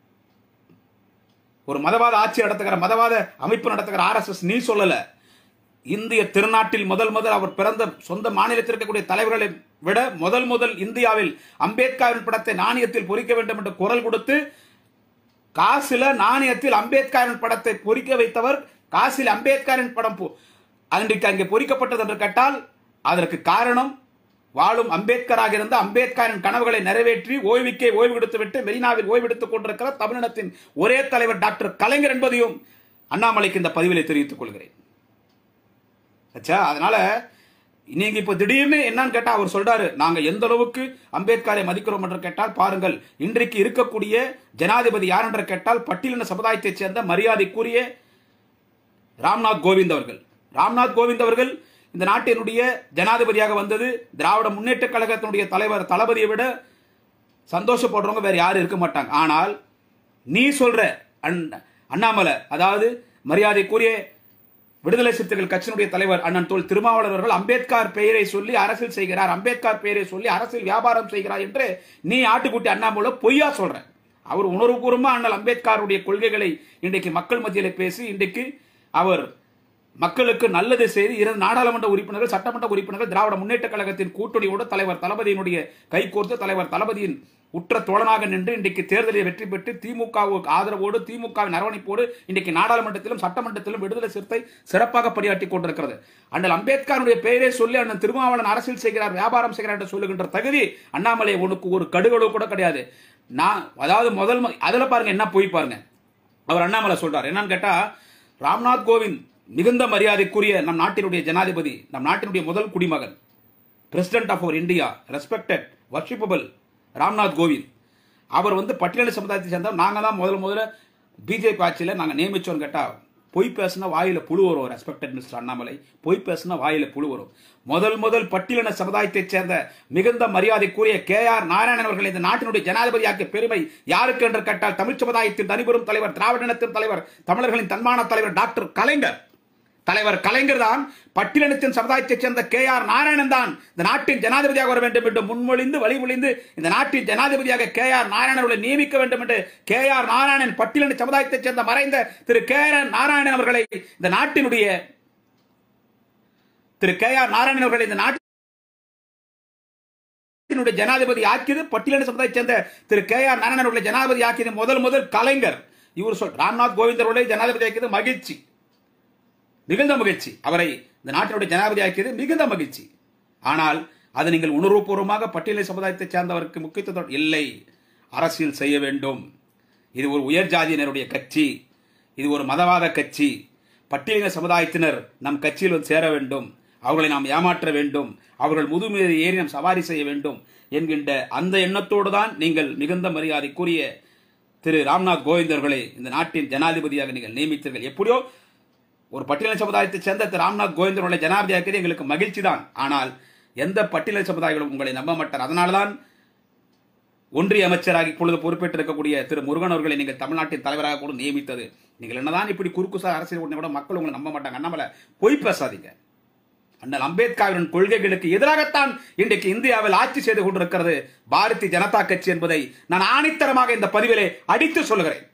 ஒரு மதவாத ஆட்சி நடத்துகிற மதவாத அமைப்பு நடத்துகிற ஆர்எஸ்எஸ் நீ சொல்லல இந்திய திருநாட்டில் முதல் முதல் அவர் பிறந்த சொந்த மாநிலத்தில் இருக்கக்கூடிய தலைவர்களை விட முதல் முதல் இந்தியாவில் அம்பேத்கரின் படத்தை நாணயத்தில் பொறிக்க வேண்டும் என்று குரல் கொடுத்து காசில நாணயத்தில் அம்பேத்கரின் படத்தை பொறிக்க வைத்தவர் காசில் அம்பேத்கரின் படம் பொ- அன்றைக்கு அங்கே பொறிக்கப்பட்டது என்று கேட்டால் அதற்கு காரணம் வாழும் அம்பேத்கராக இருந்த அம்பேத்கரின் கனவுகளை நிறைவேற்றி ஓய்வுக்கே ஓய்வு எடுத்துவிட்டு மெரினாவில் ஓய்வெடுத்துக் கொண்டிருக்கிற தமிழினத்தின் ஒரே தலைவர் டாக்டர் கலைஞர் என்பதையும் அண்ணாமலைக்கு இந்த பதிவிலே தெரிவித்துக் கொள்கிறேன் ஆச்சா அதனால நீங்க இப்ப திடீர்னு என்னன்னு கேட்டா அவர் சொல்றாரு நாங்க எந்த அளவுக்கு அம்பேத்கரை மதிக்கிறோம் என்று கேட்டால் பாருங்கள் இன்றைக்கு இருக்கக்கூடிய ஜனாதிபதி யார் என்று கேட்டால் பட்டியலின சமுதாயத்தைச் சேர்ந்த மரியாதைக்குரிய ராம்நாத் கோவிந்த் அவர்கள் ராம்நாத் கோவிந்த் அவர்கள் இந்த நாட்டினுடைய ஜனாதிபதியாக வந்தது திராவிட முன்னேற்ற கழகத்தினுடைய தலைவர் தளபதியை விட சந்தோஷப்படுறவங்க வேற யாரும் இருக்க மாட்டாங்க ஆனால் நீ சொல்ற அண்ண- அண்ணாமலை அதாவது மரியாதைக்குரிய விடுதலை சிறுத்தைகள் கட்சியினுடைய தலைவர் அண்ணன் தோல் திருமாவளவன் அவர்கள் அம்பேத்கர் பெயரை சொல்லி அரசியல் செய்கிறார் அம்பேத்கர் பெயரை சொல்லி அரசியல் வியாபாரம் செய்கிறார் என்று நீ ஆட்டுக்குட்டி அண்ணாமலை பொய்யா சொல்ற அவர் உணர்வுபூர்வமா அண்ணல் அம்பேத்கருடைய கொள்கைகளை இன்றைக்கு மக்கள் மத்தியில் பேசி இன்றைக்கு அவர் மக்களுக்கு நல்லது செய்து இரண்டு நாடாளுமன்ற உறுப்பினர்கள் சட்டமன்ற உறுப்பினர்கள் திராவிட முன்னேற்ற கழகத்தின் கூட்டணியோடு தலைவர் தளபதியினுடைய கைகோர்த்து தலைவர் தளபதியின் உற்ற தோழனாக நின்று இன்றைக்கு தேர்தலில் வெற்றி பெற்று திமுகவுக்கு ஆதரவோடு திமுகவின் அரவணைப்போடு இன்றைக்கு நாடாளுமன்றத்திலும் சட்டமன்றத்திலும் விடுதலை சிறுத்தை சிறப்பாக பணியாற்றி கொண்டிருக்கிறது அண்ணல் அம்பேத்கருடைய பெயரை சொல்லி அண்ணன் திருமாவளவன் அரசியல் செய்கிறார் வியாபாரம் செய்கிறார் என்று சொல்லுகின்ற தகுதி அண்ணாமலை உனக்கு ஒரு கடுகளவு கூட கிடையாது நான் அதாவது முதல் மு- அதுல பாருங்க என்ன போய் பாருங்க அவர் அண்ணாமலை சொல்றார் என்னன்னு கேட்டா ராம்நாத் கோவிந்த் மிகுந்த மரியாதைக்குரிய நம் நாட்டினுடைய ஜனாதிபதி நம் நாட்டினுடைய முதல் குடிமகன் president of our India respected worshipable Ramnath Kovind அவர் வந்து பட்டியலின சமுதாயத்தை சேர்ந்தவர் நாங்க தான் முதல்ல முதல்ல பிஜேபி ஆட்சியில் நாங்கள் நியமிச்சோம் கேட்டா பொய் பேசினா வாயில புழு வரும் ரெஸ்பெக்டட் மிஸ்டர் அண்ணாமலை பொய் பேசினா வாயில புழு வரும் முதல் முதல் பட்டியலின சமுதாயத்தைச் சேர்ந்த மிகுந்த மரியாதைக்குரிய கே ஆர் நாராயணன் அவர்கள் இந்த நாட்டினுடைய ஜனாதிபதியாக்கிய பெருமை யாருக்கு என்று கேட்டால் தமிழ் சமுதாயத்தின் தனிபெரும் தலைவர் திராவிட இனத்தின் தலைவர் தமிழர்களின் தன்மான தலைவர் டாக்டர் கலைஞர் தலைவர் கலைஞர் தான் பட்டியலினத்தின் சமுதாயத்தைச் சேர்ந்த கே ஆர் நாராயணன் தான் இந்த நாட்டின் ஜனாதிபதியாக வர வேண்டும் என்று முன்மொழிந்து வழிமொழிந்து இந்த நாட்டின் ஜனாதிபதியாக கே ஆர் நாராயணனை நியமிக்க வேண்டும் என்று கே ஆர் நாராயணன் பட்டியலின சமுதாயத்தைச் சேர்ந்த மறைந்த திரு கே ஆர் நாராயணன் அவர்களை இந்த நாட்டினுடைய திரு கே ஆர் நாராயணன் அவர்களை இந்த நாட்டினுடைய ஜனாதிபதி ஆக்கியது பட்டியலின சமுதாயத்தைச் சேர்ந்த திரு கே ஆர் நாராயணன் அவர்களை ஜனாதிபதி ஆக்கியது முதல் முதல் கலைஞர் இவர் சொல் ராம்நாத் கோவிந்த் அவர்களை ஜனாதிபதி ஆக்கியது மகிழ்ச்சி மிகுந்த மகிழ்ச்சி அவரை இந்த நாட்டினுடைய ஜனாதிபதி ஆக்கியது மிகுந்த மகிழ்ச்சி ஆனால் அது நீங்கள் உணர்வுபூர்வமாக பட்டியலை சமுதாயத்தை சேர்ந்தவருக்கு முக்கியத்துவம் இல்லை அரசியல் செய்ய வேண்டும் இது ஒரு உயர் ஜாதியினருடைய கட்சி இது ஒரு மதவாத கட்சி பட்டியலின சமுதாயத்தினர் நம் கட்சியில் வந்து சேர வேண்டும் அவர்களை நாம் ஏமாற்ற வேண்டும் அவர்கள் முதுமீது ஏறி நாம் சவாரி செய்ய வேண்டும் என்கின்ற அந்த எண்ணத்தோடு தான் நீங்கள் மிகுந்த மரியாதைக்குரிய திரு ராம்நாத் கோவிந்த் அவர்களை இந்த நாட்டின் ஜனாதிபதியாக நீங்கள் நியமித்தீர்கள் எப்படியோ ஒரு பட்டியலின சமுதாயத்தைச் சேர்ந்த திரு ராம்நாத் கோவிந்த் அவர்களை ஜனாதிபதியாக்கியது எங்களுக்கு மகிழ்ச்சி தான் ஆனால் எந்த பட்டியலின சமுதாயங்களும் உங்களை நம்ப மாட்டார் அதனால்தான் ஒன்றிய அமைச்சராக இப்பொழுது பொறுப்பேற்று இருக்கக்கூடிய திரு முருகன் அவர்களை நீங்கள் தமிழ்நாட்டின் தலைவராக கூட நியமித்தது நீங்கள் என்னதான் இப்படி குறுக்குசார் அரசியல் ஒண்ணு கூட மக்கள் உங்களை நம்ப மாட்டாங்க அண்ணாமலை பொய் பேசாதீங்க அண்ணல் அம்பேத்கரின் கொள்கைகளுக்கு எதிராகத்தான் இன்றைக்கு இந்தியாவில் ஆட்சி செய்து கொண்டிருக்கிறது பாரதிய ஜனதா கட்சி என்பதை நான் ஆணித்தரமாக இந்த பதிவிலே அடித்து சொல்கிறேன்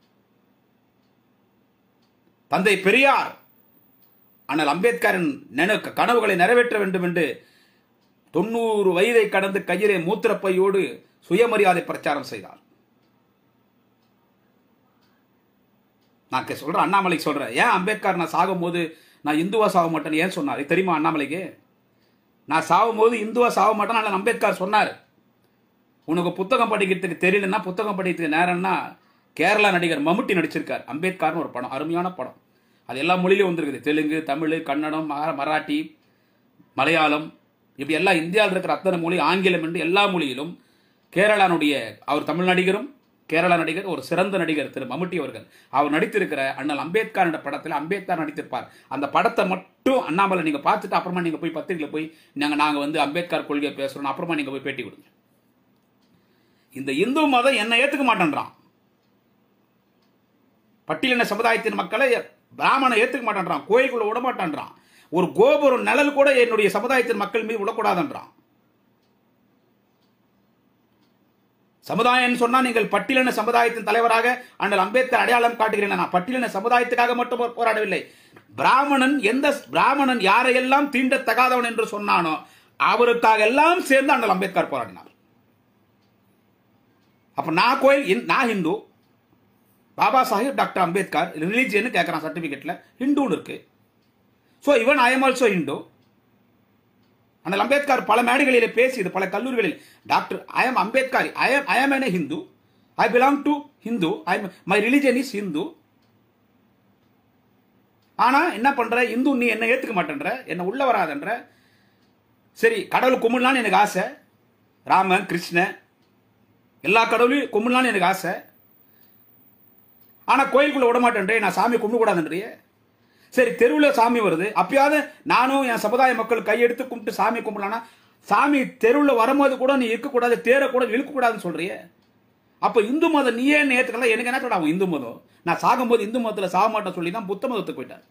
தந்தை பெரியார் அண்ணல் அம்பேத்கரின் நினை கனவுகளை நிறைவேற்ற வேண்டும் என்று தொண்ணூறு வயதை கடந்து கையிலே மூத்திரப்பையோடு சுயமரியாதை பிரச்சாரம் செய்தார் நான் கே- சொல்றேன் அண்ணாமலைக்கு சொல்றேன் ஏன் அம்பேத்கர் நான் சாகும்போது நான் இந்துவா சாக மாட்டேன்னு ஏன் சொன்னார் இது தெரியுமா அண்ணாமலைக்கு நான் சாகும்போது இந்துவா சாக மாட்டேன்னு அண்ணல் அம்பேத்கர் சொன்னார் உனக்கு புத்தகம் படிக்கிறதுக்கு தெரியலன்னா புத்தகம் படிக்கிறதுக்கு நேரம்னா கேரளா நடிகர் மம்முட்டி நடிச்சிருக்கார் அம்பேத்கர்னு ஒரு படம் அருமையான படம் அது எல்லா மொழியிலும் வந்திருக்குது தெலுங்கு தமிழ் கன்னடம் மரா- மராட்டி மலையாளம் இப்படி எல்லா இந்தியாவில் இருக்கிற அத்தனை மொழி ஆங்கிலம் என்று எல்லா மொழியிலும் கேரளானுடைய அவர் தமிழ் நடிகரும் கேரளா நடிகர் ஒரு சிறந்த நடிகர் திரு மம்முட்டி அவர்கள் அவர் நடித்திருக்கிற அண்ணல் அம்பேத்கர் என்ற படத்தில் அம்பேத்கர் நடித்திருப்பார் அந்த படத்தை மட்டும் அண்ணாமலை நீங்க பார்த்துட்டு அப்புறமா நீங்க போய் பத்திரிகையில் போய் நாங்க நாங்க வந்து அம்பேத்கர் கொள்கையை பேசுறோம் அப்புறமா நீங்க போய் பேட்டி கொடுங்க இந்த இந்து மதம் என்னை ஏத்துக்க மாட்டேன்றான் பட்டியலின சமுதாயத்தின் மக்களை பிராமணனை ஏத்துக்க மாட்டேன்றான் கோயிலுக்குள்ள விட மாட்டேன்றான் ஒரு கோபுரம் நிழல் கூட என்னுடைய சமுதாயத்தின் மக்கள் மீது விடக்கூடாதுன்றான் சமுதாயம் சொன்னா நீங்கள் பட்டியலின சமுதாயத்தின் தலைவராக அண்ணல் அம்பேத்கர் அடையாளம் காட்டுகிறேன் நான் பட்டியலின சமுதாயத்துக்காக மட்டும் போ- போராடவில்லை பிராமணன் எந்த பிராமணன் யாரையெல்லாம் தீண்டத்தகாதவன் என்று சொன்னானோ அவருக்காக எல்லாம் சேர்ந்து அண்ணல் அம்பேத்கர் போராடினார் அப்ப நான் கோயில் இந்- நான் ஹிந்து பாபா சாஹிப் டாக்டர் அம்பேத்கர் ரிலீஜியன் கேட்கறான் சர்டிபிகேட்ல ஹிந்துன்னு இருக்கு ஸோ இவன் ஐ எம் ஆல்சோ ஹிந்து ஆனால் அம்பேத்கர் பல மேடைகளிலே பேசியது பல கல்லூரிகளில் doctor I am Ambedkar I am I am an Hindu I belong to Hindu I my religion is Hindu ஆனா என்ன பண்ற இந்து நீ என்ன ஏத்துக்க மாட்டேன்ற என்ன உள்ள வராதன்ற சரி கடவுள் கும்பிடலான்னு எனக்கு ஆசை ராமன் கிருஷ்ணன் எல்லா கடவுளையும் கும்பிடலான்னு எனக்கு ஆசை ஆனா கோயிலுக்குள்ள விட மாட்டேன்றே நான் சாமி கும்பிடக்கூடாதுன்றியே சரி தெருவில் சாமி வருது அப்பயாவது நானும் என் சமுதாய மக்கள் கையெடுத்து கும்பிட்டு சாமி கும்பிடலான்னா சாமி தெருவில் வரும்போது கூட நீ இருக்கக்கூடாது தேரை கூட இழுக்கக்கூடாதுன்னு சொல்றியே அப்போ இந்து மதம் நீயே என்ன ஏற்றுக்கலாம் எனக்கு என்ன சொல்ல அவன் இந்து மதம் நான் சாகும்போது இந்து மதத்தில் சாக மாட்டேன் சொல்லி தான் புத்த மதத்துக்கு போயிட்டார்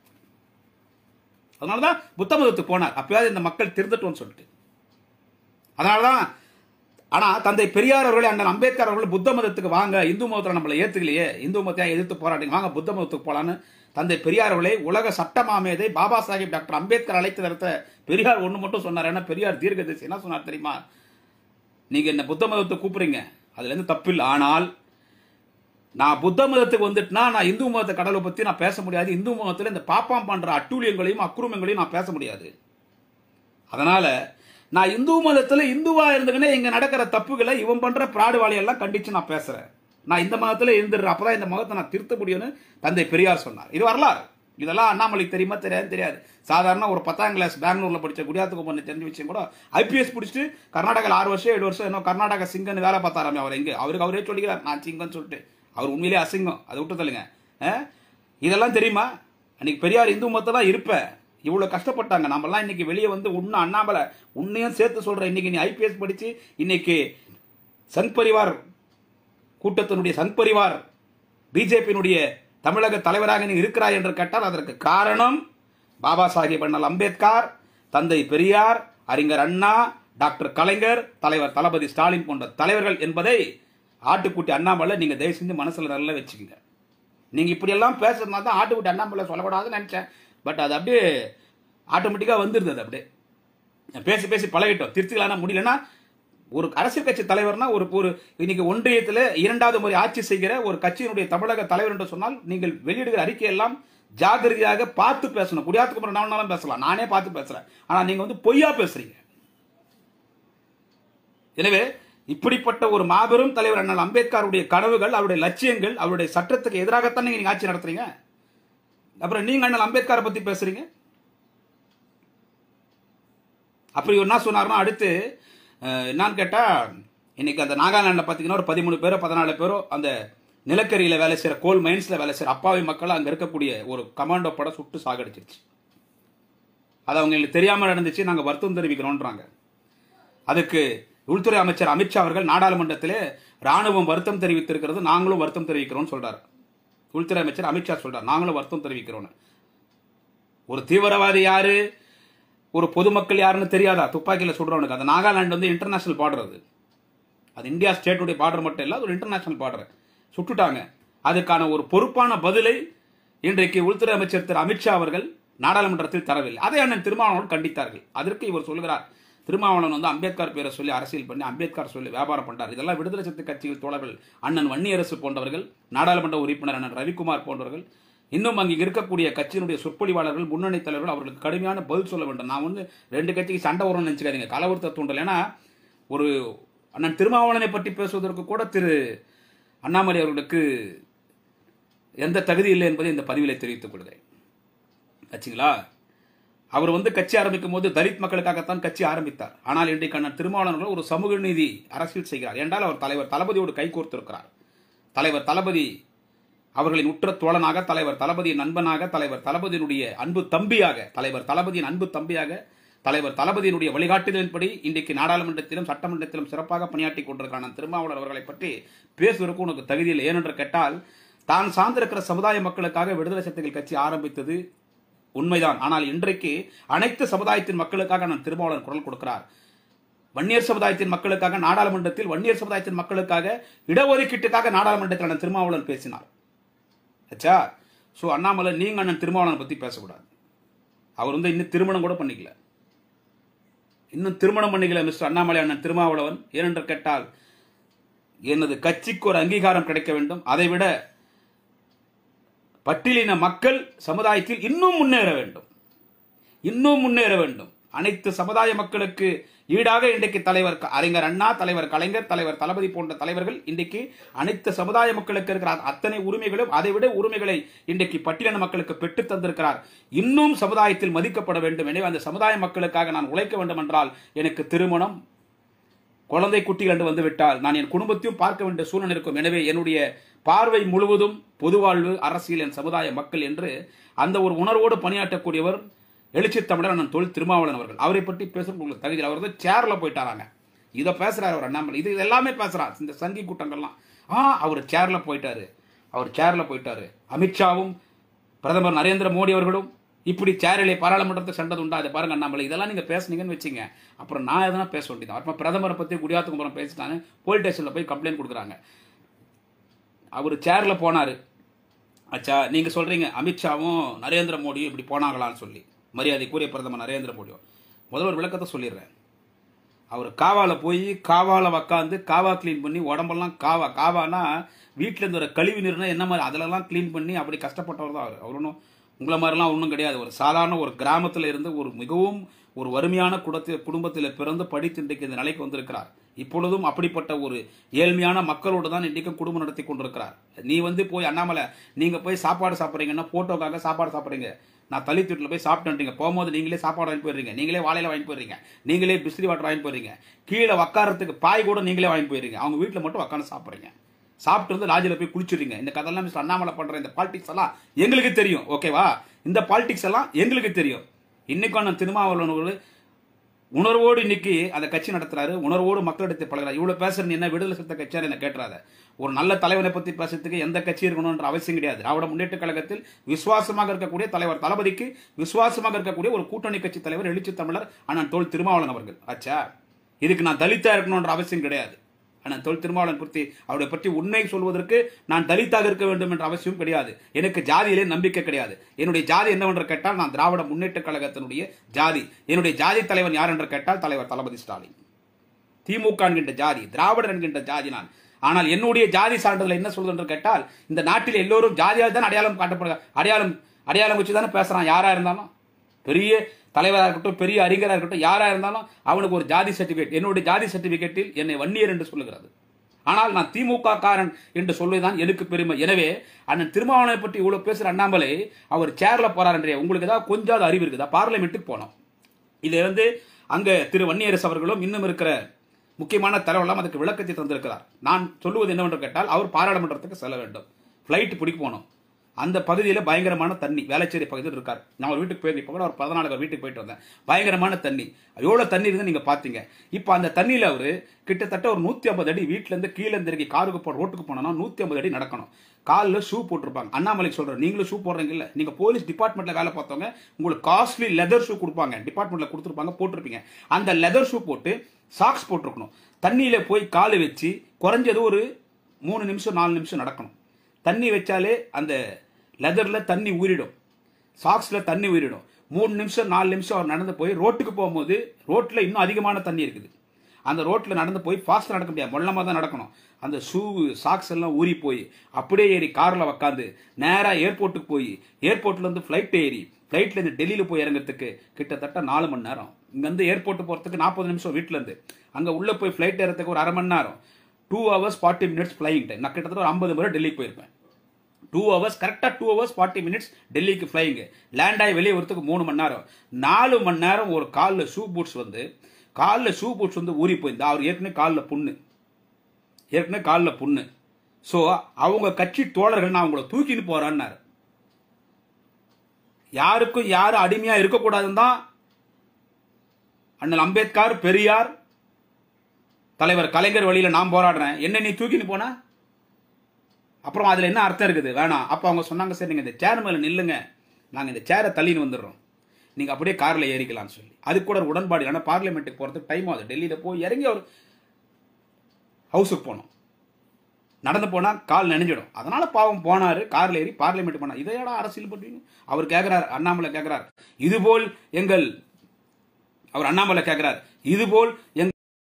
அதனால தான் புத்த மதத்துக்கு போனார் அப்பயாவது இந்த மக்கள் திருந்தட்டும்னு சொல்லிட்டு அதனால தான் ஆனால் தந்தை பெரியார் அவர்களே அண்ணன் அம்பேத்கர் அவர்கள் புத்த மதத்துக்கு வாங்க இந்து மதத்தில் நம்மளை ஏற்றுக்கலையே இந்து மதத்தை எதிர்த்து போராடுங்க வாங்க புத்த மதத்துக்கு போகலான்னு தந்தை பெரியார் அவர்களே உலக சட்ட மாமேதை பாபா சாஹிப் டாக்டர் அம்பேத்கர் அழைத்து நடத்த பெரியார் ஒன்று மட்டும் சொன்னார் ஏன்னா பெரியார் தீர்க்கதரிசி என்ன சொன்னார் தெரியுமா நீங்க என்ன புத்த மதத்தை கூப்பிடுறீங்க அதுல இருந்து தப்பில்லை ஆனால் நான் புத்த மதத்துக்கு வந்துட்டுனா நான் இந்து மதத்தை கடவுளை பத்தி நான் பேச முடியாது இந்து மதத்தில் இந்த பாப்பாம் பண்ற அட்டூழியங்களையும் அக்குருமங்களையும் நான் பேச முடியாது அதனால நான் இந்து மதத்துல இந்துவா இருந்துக்கினே இங்க நடக்கிற தப்புகளை இவன் பண்ற பிராடுவாளி எல்லாம் கண்டிச்சு நான் பேசுறேன் நான் இந்த மதத்துல இருந்துடுறேன் அப்பதான் இந்த மதத்தை நான் திருத்த முடியும்னு தந்தை பெரியார் சொன்னார் இது வரலாறு இதெல்லாம் அண்ணாமலைக்கு தெரியுமா தெரியாது தெரியாது சாதாரண ஒரு பத்தாம் கிளாஸ் பெங்களூர்ல படிச்ச குடியாத்துக்கு பொண்ணு தெரிஞ்ச விஷயம் கூட ஐபிஎஸ் பிடிச்சிட்டு கர்நாடகாவில் ஆறு வருஷம் ஏழு வருஷம் இன்னும் கர்நாடகா சிங்கன்னு வேலை பார்த்தாராமே அவர் எங்க அவருக்கு அவரே சொல்லிக்கிறார் நான் சிங்கன்னு சொல்லிட்டு அவர் உண்மையிலேயே அசிங்கம் அதை விட்டு தள்ளுங்க அஹ்? இதெல்லாம் தெரியுமா அன்னைக்கு பெரியார் இந்து மதத்தெல்லாம் இருப்பேன் இவ்வளவு கஷ்டப்பட்டாங்க நம்மலாம் இன்னைக்கு வெளியே வந்து உன்ன அண்ணாமலை உன்னையும் சேர்த்து சொல்றேன் இன்னைக்கு நீ ஐபிஎஸ் படிச்சு இன்னைக்கு சங் பரிவார் கூட்டத்தினுடைய சங் பரிவார் பிஜேபியினுடைய தமிழக தலைவராக நீ இருக்கிறாய் என்று கேட்டால் அதற்கு காரணம் பாபா சாஹிப் அண்ணல் அம்பேத்கர் தந்தை பெரியார் அறிஞர் அண்ணா டாக்டர் கலைஞர் தலைவர் தளபதி ஸ்டாலின் போன்ற தலைவர்கள் என்பதை ஆட்டுக்குட்டி அண்ணாமலை நீங்க தயவு செஞ்சு மனசுல நல்லா வச்சுக்கோங்க நீங்க இப்படி எல்லாம் பேசுறதுனால தான் ஆட்டுக்குட்டி அண்ணாமலை சொல்லக்கூடாதுன்னு நினைச்சேன் பட் அது அப்படியே ஆட்டோமேட்டிக்கா வந்துருது அது அப்படியே பேசி பேசி பழகிட்டோம் திருத்திக்கலாம்னா முடியலன்னா ஒரு அரசியல் கட்சி தலைவர்னா ஒரு ஒரு இன்னைக்கு ஒன்றியத்தில் இரண்டாவது முறை ஆட்சி செய்கிற ஒரு கட்சியினுடைய தமிழக தலைவர் என்று சொன்னால் நீங்கள் வெளியிடுகிற அறிக்கையெல்லாம் ஜாகிரதையாக பார்த்து பேசணும் குடியாத்துக்கு அப்புறம் நானும் பேசலாம் நானே பார்த்து பேசுறேன் ஆனா நீங்க வந்து பொய்யா பேசுறீங்க எனவே இப்படிப்பட்ட ஒரு மாபெரும் தலைவர் அண்ணல் அம்பேத்கருடைய கனவுகள் அவருடைய லட்சியங்கள் அவருடைய சட்டத்துக்கு எதிராகத்தான் நீங்க ஆட்சி நடத்துறீங்க அப்புறம் நீங்க அண்ணல் அம்பேத்கரை பத்தி பேசுறீங்க அப்படி என்ன சொன்னார்னா அடுத்து அஹ், என்னன்னு கேட்டா இன்னைக்கு அந்த நாகாலாண்டில் பார்த்தீங்கன்னா ஒரு பதிமூணு பேரோ பதினாலு பேரோ அந்த நிலக்கரியில் வேலை செய்கிற கோல் மைன்ஸில் வேலை செய்கிற அப்பாவி மக்கள் அங்கே இருக்கக்கூடிய ஒரு கமாண்டோ படை சுட்டு சாகடிச்சிருச்சு அது அவங்களுக்கு தெரியாமல் நடந்துச்சு நாங்கள் வருத்தம் தெரிவிக்கிறோன்றாங்க அதுக்கு உள்துறை அமைச்சர் அமித்ஷா அவர்கள் நாடாளுமன்றத்திலே ராணுவம் வருத்தம் தெரிவித்திருக்கிறது நாங்களும் வருத்தம் தெரிவிக்கிறோம்னு சொல்றாரு உள்துறை அமைச்சர் அமித்ஷா சொல்றார் நாங்களும் வருத்தம் தெரிவிக்கிறோம் ஒரு தீவிரவாதி யாரு ஒரு பொதுமக்கள் யாருன்னு தெரியாதா துப்பாக்கியில் சுடுறவனுக்கு அந்த நாகாலாந்து வந்து இன்டர்நேஷனல் பார்டர் அது அது இந்தியா ஸ்டேட்டுடைய பார்டர் மட்டும் இல்லை அது ஒரு இன்டர்நேஷனல் பார்டர் சுட்டுட்டாங்க அதுக்கான ஒரு பொறுப்பான பதிலை இன்றைக்கு உள்துறை அமைச்சர் திரு அமித்ஷா அவர்கள் நாடாளுமன்றத்தில் தரவில்லை அதை அண்ணன் திருமாவளவன் கண்டித்தார்கள் அதற்கு இவர் சொல்கிறார் திருமாவளவன் வந்து அம்பேத்கர் பேரை சொல்லி அரசியல் பண்ணி அம்பேத்கர் சொல்லி வியாபாரம் பண்றார் இதெல்லாம் விடுதலை சிறுத்தை கட்சிகள் தோழர்கள் அண்ணன் வன்னியரசு போன்றவர்கள் நாடாளுமன்ற உறுப்பினர் அண்ணன் ரவிக்குமார் போன்றவர்கள் இன்னும் அங்கே இருக்கக்கூடிய கட்சியினுடைய சொற்பொழிவாளர்கள் முன்னணி தலைவர்கள் அவர்களுக்கு கடுமையான பதில் சொல்ல வேண்டும் நான் வந்து ரெண்டு கட்சிக்கு சண்டை வரும்னு நினைச்சுக்காதீங்க கலவரத்தை தூண்டல் ஏன்னா ஒரு அண்ணன் திருமாவளவனை பற்றி பேசுவதற்கு கூட திரு அண்ணாமலை அவர்களுக்கு எந்த தகுதி இல்லை என்பதை இந்த பதிவிலே தெரிவித்துக் கொள்கிறேன் ஆச்சுங்களா அவர் வந்து கட்சி ஆரம்பிக்கும் போது தலித் மக்களுக்காகத்தான் கட்சி ஆரம்பித்தார் ஆனால் இன்றைக்கு அண்ணன் திருமாவளவர்கள் ஒரு சமூக நீதி அரசியல் செய்கிறார் என்றால் அவர் தலைவர் தளபதியோடு கைகோர்த்திருக்கிறார் தலைவர் தளபதி அவர்களின் உற்ற தோழனாக தலைவர் தளபதியின் நண்பனாக தலைவர் தளபதியினுடைய அன்பு தம்பியாக தலைவர் தளபதியின் அன்பு தம்பியாக தலைவர் தளபதியினுடைய வழிகாட்டுதலின்படி இன்றைக்கு நாடாளுமன்றத்திலும் சட்டமன்றத்திலும் சிறப்பாக பணியாற்றி கொண்டிருக்கிறான் நான் திருமாவளவன் அவர்களை பற்றி பேசுவதற்கு உனக்கு தகுதியில் ஏனென்று கேட்டால் தான் சார்ந்திருக்கிற சமுதாய மக்களுக்காக விடுதலை சிறுத்தைகள் கட்சி ஆரம்பித்தது உண்மைதான் ஆனால் இன்றைக்கு அனைத்து சமுதாயத்தின் மக்களுக்காக நான் திருமாவளவன் குரல் கொடுக்கிறார் வன்னியர் சமுதாயத்தின் மக்களுக்காக நாடாளுமன்றத்தில் வன்னியர் சமுதாயத்தின் மக்களுக்காக இடஒதுக்கீட்டுக்காக நாடாளுமன்றத்தில் அண்ணன் திருமாவளவன் பேசினார் ஆச்சா ஸோ அண்ணாமலை நீங்க அண்ணன் திருமாவளவன் பத்தி பேசக்கூடாது அவர் வந்து இன்னும் திருமணம் கூட பண்ணிக்கல இன்னும் திருமணம் பண்ணிக்கல மிஸ்டர் அண்ணாமலை அண்ணன் திருமாவளவன் ஏனென்று கேட்டால் எனது கட்சிக்கு ஒரு அங்கீகாரம் கிடைக்க வேண்டும் அதைவிட பட்டியலின மக்கள் சமுதாயத்தில் இன்னும் முன்னேற வேண்டும் இன்னும் முன்னேற வேண்டும் அனைத்து சமுதாய மக்களுக்கு ஈடாக இன்றைக்கு தலைவர் க- அறிஞர் அண்ணா தலைவர் கலைஞர் தலைவர் தளபதி போன்ற தலைவர்கள் இன்றைக்கு அனைத்து சமுதாய மக்களுக்கு இருக்கிற அ- அத்தனை உரிமைகளும் அதைவிட உரிமைகளை இன்றைக்கு பட்டியலின மக்களுக்கு பெற்றுத் தந்திருக்கிறார் இன்னும் சமுதாயத்தில் மதிக்கப்பட வேண்டும் எனவே அந்த சமுதாய மக்களுக்காக நான் உழைக்க வேண்டும் என்றால் எனக்கு திருமணம் குழந்தை குட்டிகள் என்று வந்துவிட்டால் நான் என் குடும்பத்தையும் பார்க்க வேண்டிய சூழ்நிலை இருக்கும் எனவே என்னுடைய பார்வை முழுவதும் பொது வாழ்வு அரசியல் என் சமுதாய மக்கள் என்று அந்த ஒரு உணர்வோடு பணியாற்றக்கூடியவர் எழுச்சி தமிழர் அண்ணன் தொழில் திருமாவளவன் அவர்கள் அவரை பற்றி பேசும் உங்களுக்கு தகுதி அவர் வந்து சேர்ல போயிட்டாராங்க இதை பேசுறாரு அவர் அண்ணாமலை இது எல்லாமே பேசுறார் இந்த சங்கி கூட்டங்கள்லாம் ஆ அவர் சேர்ல போயிட்டாரு அவர் சேர்ல போயிட்டாரு அமித்ஷாவும் பிரதமர் நரேந்திர மோடி அவர்களும் இப்படி சேரிலே பாராளுமன்றத்தை சண்டது உண்டா அதை பாருங்க அண்ணாமலை இதெல்லாம் நீங்க பேசுனீங்கன்னு வச்சுங்க அப்புறம் நான் எதனா பேச வேண்டியது அப்புறம் பிரதமரை பத்தி குடியாத்துக்கு அப்புறம் பேசிட்டாங்க போலீஸ் ஸ்டேஷன்ல போய் கம்ப்ளைண்ட் கொடுக்குறாங்க அவர் சேர்ல போனாரு அச்சா நீங்க சொல்றீங்க அமித்ஷாவும் நரேந்திர மோடியும் இப்படி போனாங்களான்னு சொல்லி மரியாதைக்குரிய பிரதமர் நரேந்திர மோடியும் முதல்ல ஒரு விளக்கத்தை சொல்லிடுறேன் அவர் காவால போய் காவால உக்காந்து காவா க்ளீன் பண்ணி உடம்பெல்லாம் காவா காவானா வீட்டில் இருந்து ஒரு கழிவு நீர்னா என்ன மாதிரி அதிலெல்லாம் க்ளீன் பண்ணி அப்படி கஷ்டப்பட்டவர் தான் அவர் அவர் ஒன்றும் உங்களை மாதிரிலாம் ஒன்றும் கிடையாது ஒரு சாதாரண ஒரு கிராமத்தில் இருந்து ஒரு மிகவும் ஒரு வறுமையான குடத்தில் குடும்பத்தில் பிறந்து படித்து இன்றைக்கு இந்த நிலைக்கு வந்திருக்கிறார் இப்பொழுதும் அப்படிப்பட்ட ஒரு ஏழ்மையான மக்களோடு தான் இன்றைக்கும் குடும்பம் நடத்தி கொண்டிருக்கிறார் நீ வந்து போய் அண்ணாமலை நீங்க போய் சாப்பாடு சாப்பிட்றீங்கன்னா போட்டோக்காக சாப்பாடு சாப்பிட்றீங்க நான் தள்ளி வீட்டில் போய் சாப்பிட்டுட்டீங்க போகும்போது நீங்களே சாப்பாடு வாங்கி போயிடுறீங்க நீங்களே வாழையில வாங்கி போயிடுறீங்க நீங்களே பிஸ்திரி வாட்டர் வாங்கி போயிடுறீங்க கீழே உட்காரத்துக்கு பாய் கூட நீங்களே வாங்கி போயிடுறீங்க அவங்க வீட்டில் மட்டும் உட்காந்து சாப்பிட்றீங்க சாப்பிட்டு வந்து லாட்ஜில் போய் குளிச்சுடுறீங்க இந்த கதெல்லாம் மிஸ்டர் அண்ணாமலை பண்ற இந்த பாலிடிக்ஸ் எல்லாம் எங்களுக்கு தெரியும் ஓகேவா இந்த பாலிடிக்ஸ் எல்லாம் எங்களுக்கு தெரியும் இன்னைக்கான திருமாவளவன் உணர்வோடு இன்னைக்கு அந்த கட்சி நடத்துறாரு உணர்வோடு மக்களிடத்தை பழகிறார் இவ்வளவு பேசுற நீ என்ன விடுதலை சிறுத்தை கட்சியார் என்ன கேட்டுறாத ஒரு நல்ல தலைவனை பத்தி பேசுறதுக்கு எந்த கட்சி இருக்கணும்ன்ற அவசியம் கிடையாது திராவிட முன்னேற்ற கழகத்தில் விசுவாசமாக இருக்கக்கூடிய தலைவர் தளபதிக்கு விசுவாசமாக இருக்கக்கூடிய ஒரு கூட்டணி கட்சி தலைவர் எழுச்சி தமிழர் அண்ணன் தோல் திருமாவளவன் அவர்கள் ஆச்சா இதுக்கு நான் தலித்தா இருக்கணும்ன்ற அவசியம் கிடையாது அண்ணன் தொல் திருமாவளவன் பற்றி அவரை பற்றி உண்மை சொல்வதற்கு நான் தலித்தாக இருக்க வேண்டும் என்ற அவசியம் கிடையாது எனக்கு ஜாதியிலே நம்பிக்கை கிடையாது என்னுடைய ஜாதி என்னவென்று கேட்டால் நான் திராவிட முன்னேற்ற கழகத்தினுடைய ஜாதி என்னுடைய ஜாதி தலைவன் யார் என்று கேட்டால் தலைவர் தளபதி ஸ்டாலின் திமுக என்கின்ற ஜாதி திராவிடர் என்கின்ற ஜாதி நான் ஆனால் என்னுடைய ஜாதி சான்றிதழ் என்ன சொல்றது என்று கேட்டால் இந்த நாட்டில் எல்லோரும் ஜாதியால் தான் அடையாளம் காட்டப்படுக அடையாளம் அடையாளம் வச்சு தானே பேசுறான் யாரா இருந்தாலும் பெரிய தலைவராக இருக்கட்டும் பெரிய அறிஞராக இருக்கட்டும் யாரா இருந்தாலும் அவனுக்கு ஒரு ஜாதி சர்டிபிகேட் என்னுடைய ஜாதி சர்டிபிகேட்டில் என்னை வன்னியர் என்று சொல்லுகிறது ஆனால் நான் திமுக காரன் என்று சொல்வதுதான் எனக்கு பெருமை எனவே அண்ணன் திருமாவளவனை பற்றி இவ்வளவு பேசுற அண்ணாமலை அவர் சேர்ல போறார் என்றே உங்களுக்கு ஏதாவது கொஞ்சம் அறிவு இருக்குதா பார்லிமெண்ட்டுக்கு போனோம் இதுல இருந்து அங்க திரு வன்னியரசு அவர்களும் இன்னும் இருக்கிற முக்கியமான தரவெல்லாம் அதுக்கு விளக்கத்தை தந்திருக்கிறார் நான் சொல்லுவது என்னவென்று கேட்டால் அவர் பாராளுமன்றத்துக்கு செல்ல வேண்டும் ஃப்ளைட் பிடிக்க போனோம் அந்த பகுதியில் பயங்கரமான தண்ணி வேளச்சேரி பகுதியில் இருக்கார் நான் ஒரு வீட்டுக்கு போய் இப்போ கூட ஒரு பதினாலு பேர் வீட்டுக்கு போயிட்டு வந்தேன் பயங்கரமான தண்ணி எவ்வளோ தண்ணி இருந்து நீங்கள் பார்த்தீங்க இப்போ அந்த தண்ணியில் அவர் கிட்டத்தட்ட ஒரு நூற்றி ஐம்பது அடி வீட்டிலேருந்து கீழே இருந்து இறங்கி காருக்கு போ ரோட்டுக்கு போனோம்னா நூற்றி ஐம்பது அடி நடக்கணும் காலில் ஷூ போட்டிருப்பாங்க அண்ணாமலைக்கு சொல்கிறேன் நீங்களும் ஷூ போடுறீங்கல்ல நீங்கள் போலீஸ் டிபார்ட்மெண்ட்டில் வேலை பார்த்தவங்க உங்களுக்கு காஸ்ட்லி லெதர் ஷூ கொடுப்பாங்க டிபார்ட்மெண்ட்டில் கொடுத்துருப்பாங்க போட்டிருப்பீங்க அந்த லெதர் ஷூ போட்டு சாக்ஸ் போட்டிருக்கணும் தண்ணியில் போய் காலை வச்சு குறைஞ்சது ஒரு மூணு நிமிஷம் நாலு நிமிஷம் நடக்கணும் தண்ணி வச்சாலே அந்த லெதரில் தண்ணி ஊறிடும் சாக்ஸில் தண்ணி ஊறிடும் மூணு நிமிஷம் நாலு நிமிஷம் அவர் நடந்து போய் ரோட்டுக்கு போகும்போது ரோட்டில் இன்னும் அதிகமான தண்ணி இருக்குது அந்த ரோட்டில் நடந்து போய் ஃபாஸ்ட்டாக நடக்க முடியாது மொல்லமாக தான் நடக்கணும் அந்த ஷூ சாக்ஸ் எல்லாம் ஊறி போய் அப்படியே ஏறி காரில் உக்காந்து நேராக ஏர்போர்ட்டுக்கு போய் ஏர்போர்ட்லேருந்து ஃப்ளைட் ஏறி ஃப்ளைட்லேருந்து டெல்லியில் போய் இறங்குறதுக்கு கிட்டத்தட்ட நாலு மணி நேரம் இங்கேருந்து ஏர்போர்ட்டு போகிறதுக்கு நாற்பது நிமிஷம் வீட்டிலேருந்து அங்கே உள்ளே போய் ஃப்ளைட் ஏறதுக்கு ஒரு அரை மணி நேரம் two hours forty minutes flying time நான் கிட்டத்தட்ட ஒரு ஐம்பது முறை டெல்லிக்கு போயிருப்பேன் டூ ஹவர்ஸ் கரெக்டாக டூ ஹவர்ஸ் ஃபார்ட்டி மினிட்ஸ் டெல்லிக்கு ஃப்ளைங்கு லேண்ட் ஆகி வெளியே வரத்துக்கு மூணு மணி நேரம் நாலு மணி நேரம் ஒரு காலில் ஷூ பூட்ஸ் வந்து காலில் ஷூ பூட்ஸ் வந்து ஊறி போயிருந்தா அவர் ஏற்கனவே காலில் புண்ணு ஏற்கனவே காலில் புண்ணு ஸோ அவங்க கட்சி தோழர்கள் நான் அவங்கள தூக்கிட்டு போறான்னாரு யாருக்கும் யாரும் அடிமையா இருக்கக்கூடாதுன்னு தான் அண்ணல் அம்பேத்கர் பெரியார் தலைவர் கலைஞர் வழியில நான் போராடுறேன் என்ன நீ தூக்கின்னு போனா அப்புறம் அதுல என்ன அர்த்தம் இருக்குது வேணாம் அப்ப அவங்க சொன்னாங்க சரி நீங்க இந்த சேர் மேல நில்லுங்க நாங்க இந்த சேரை தள்ளின்னு வந்துடுறோம் நீங்க அப்படியே கார்ல ஏறிக்கலாம்னு சொல்லி அதுக்கு கூட ஒரு உடன்பாடு ஆனால் பார்லிமெண்ட்டுக்கு போறதுக்கு டைம் ஆகுது டெல்லியில போய் இறங்கி அவர் ஹவுஸுக்கு போனோம் நடந்து போனா கால் நெனைஞ்சிடும் அதனால பாவம் போனாரு கார்ல ஏறி பார்லிமெண்ட் போனார் இதையடா அரசியல் பண்ணுவீங்க அவர் கேட்கிறார் அண்ணாமலை கேட்கிறார் இதுபோல் எங்கள் அவர் அண்ணாமலை கேட்கிறார் இதுபோல் எங்கள்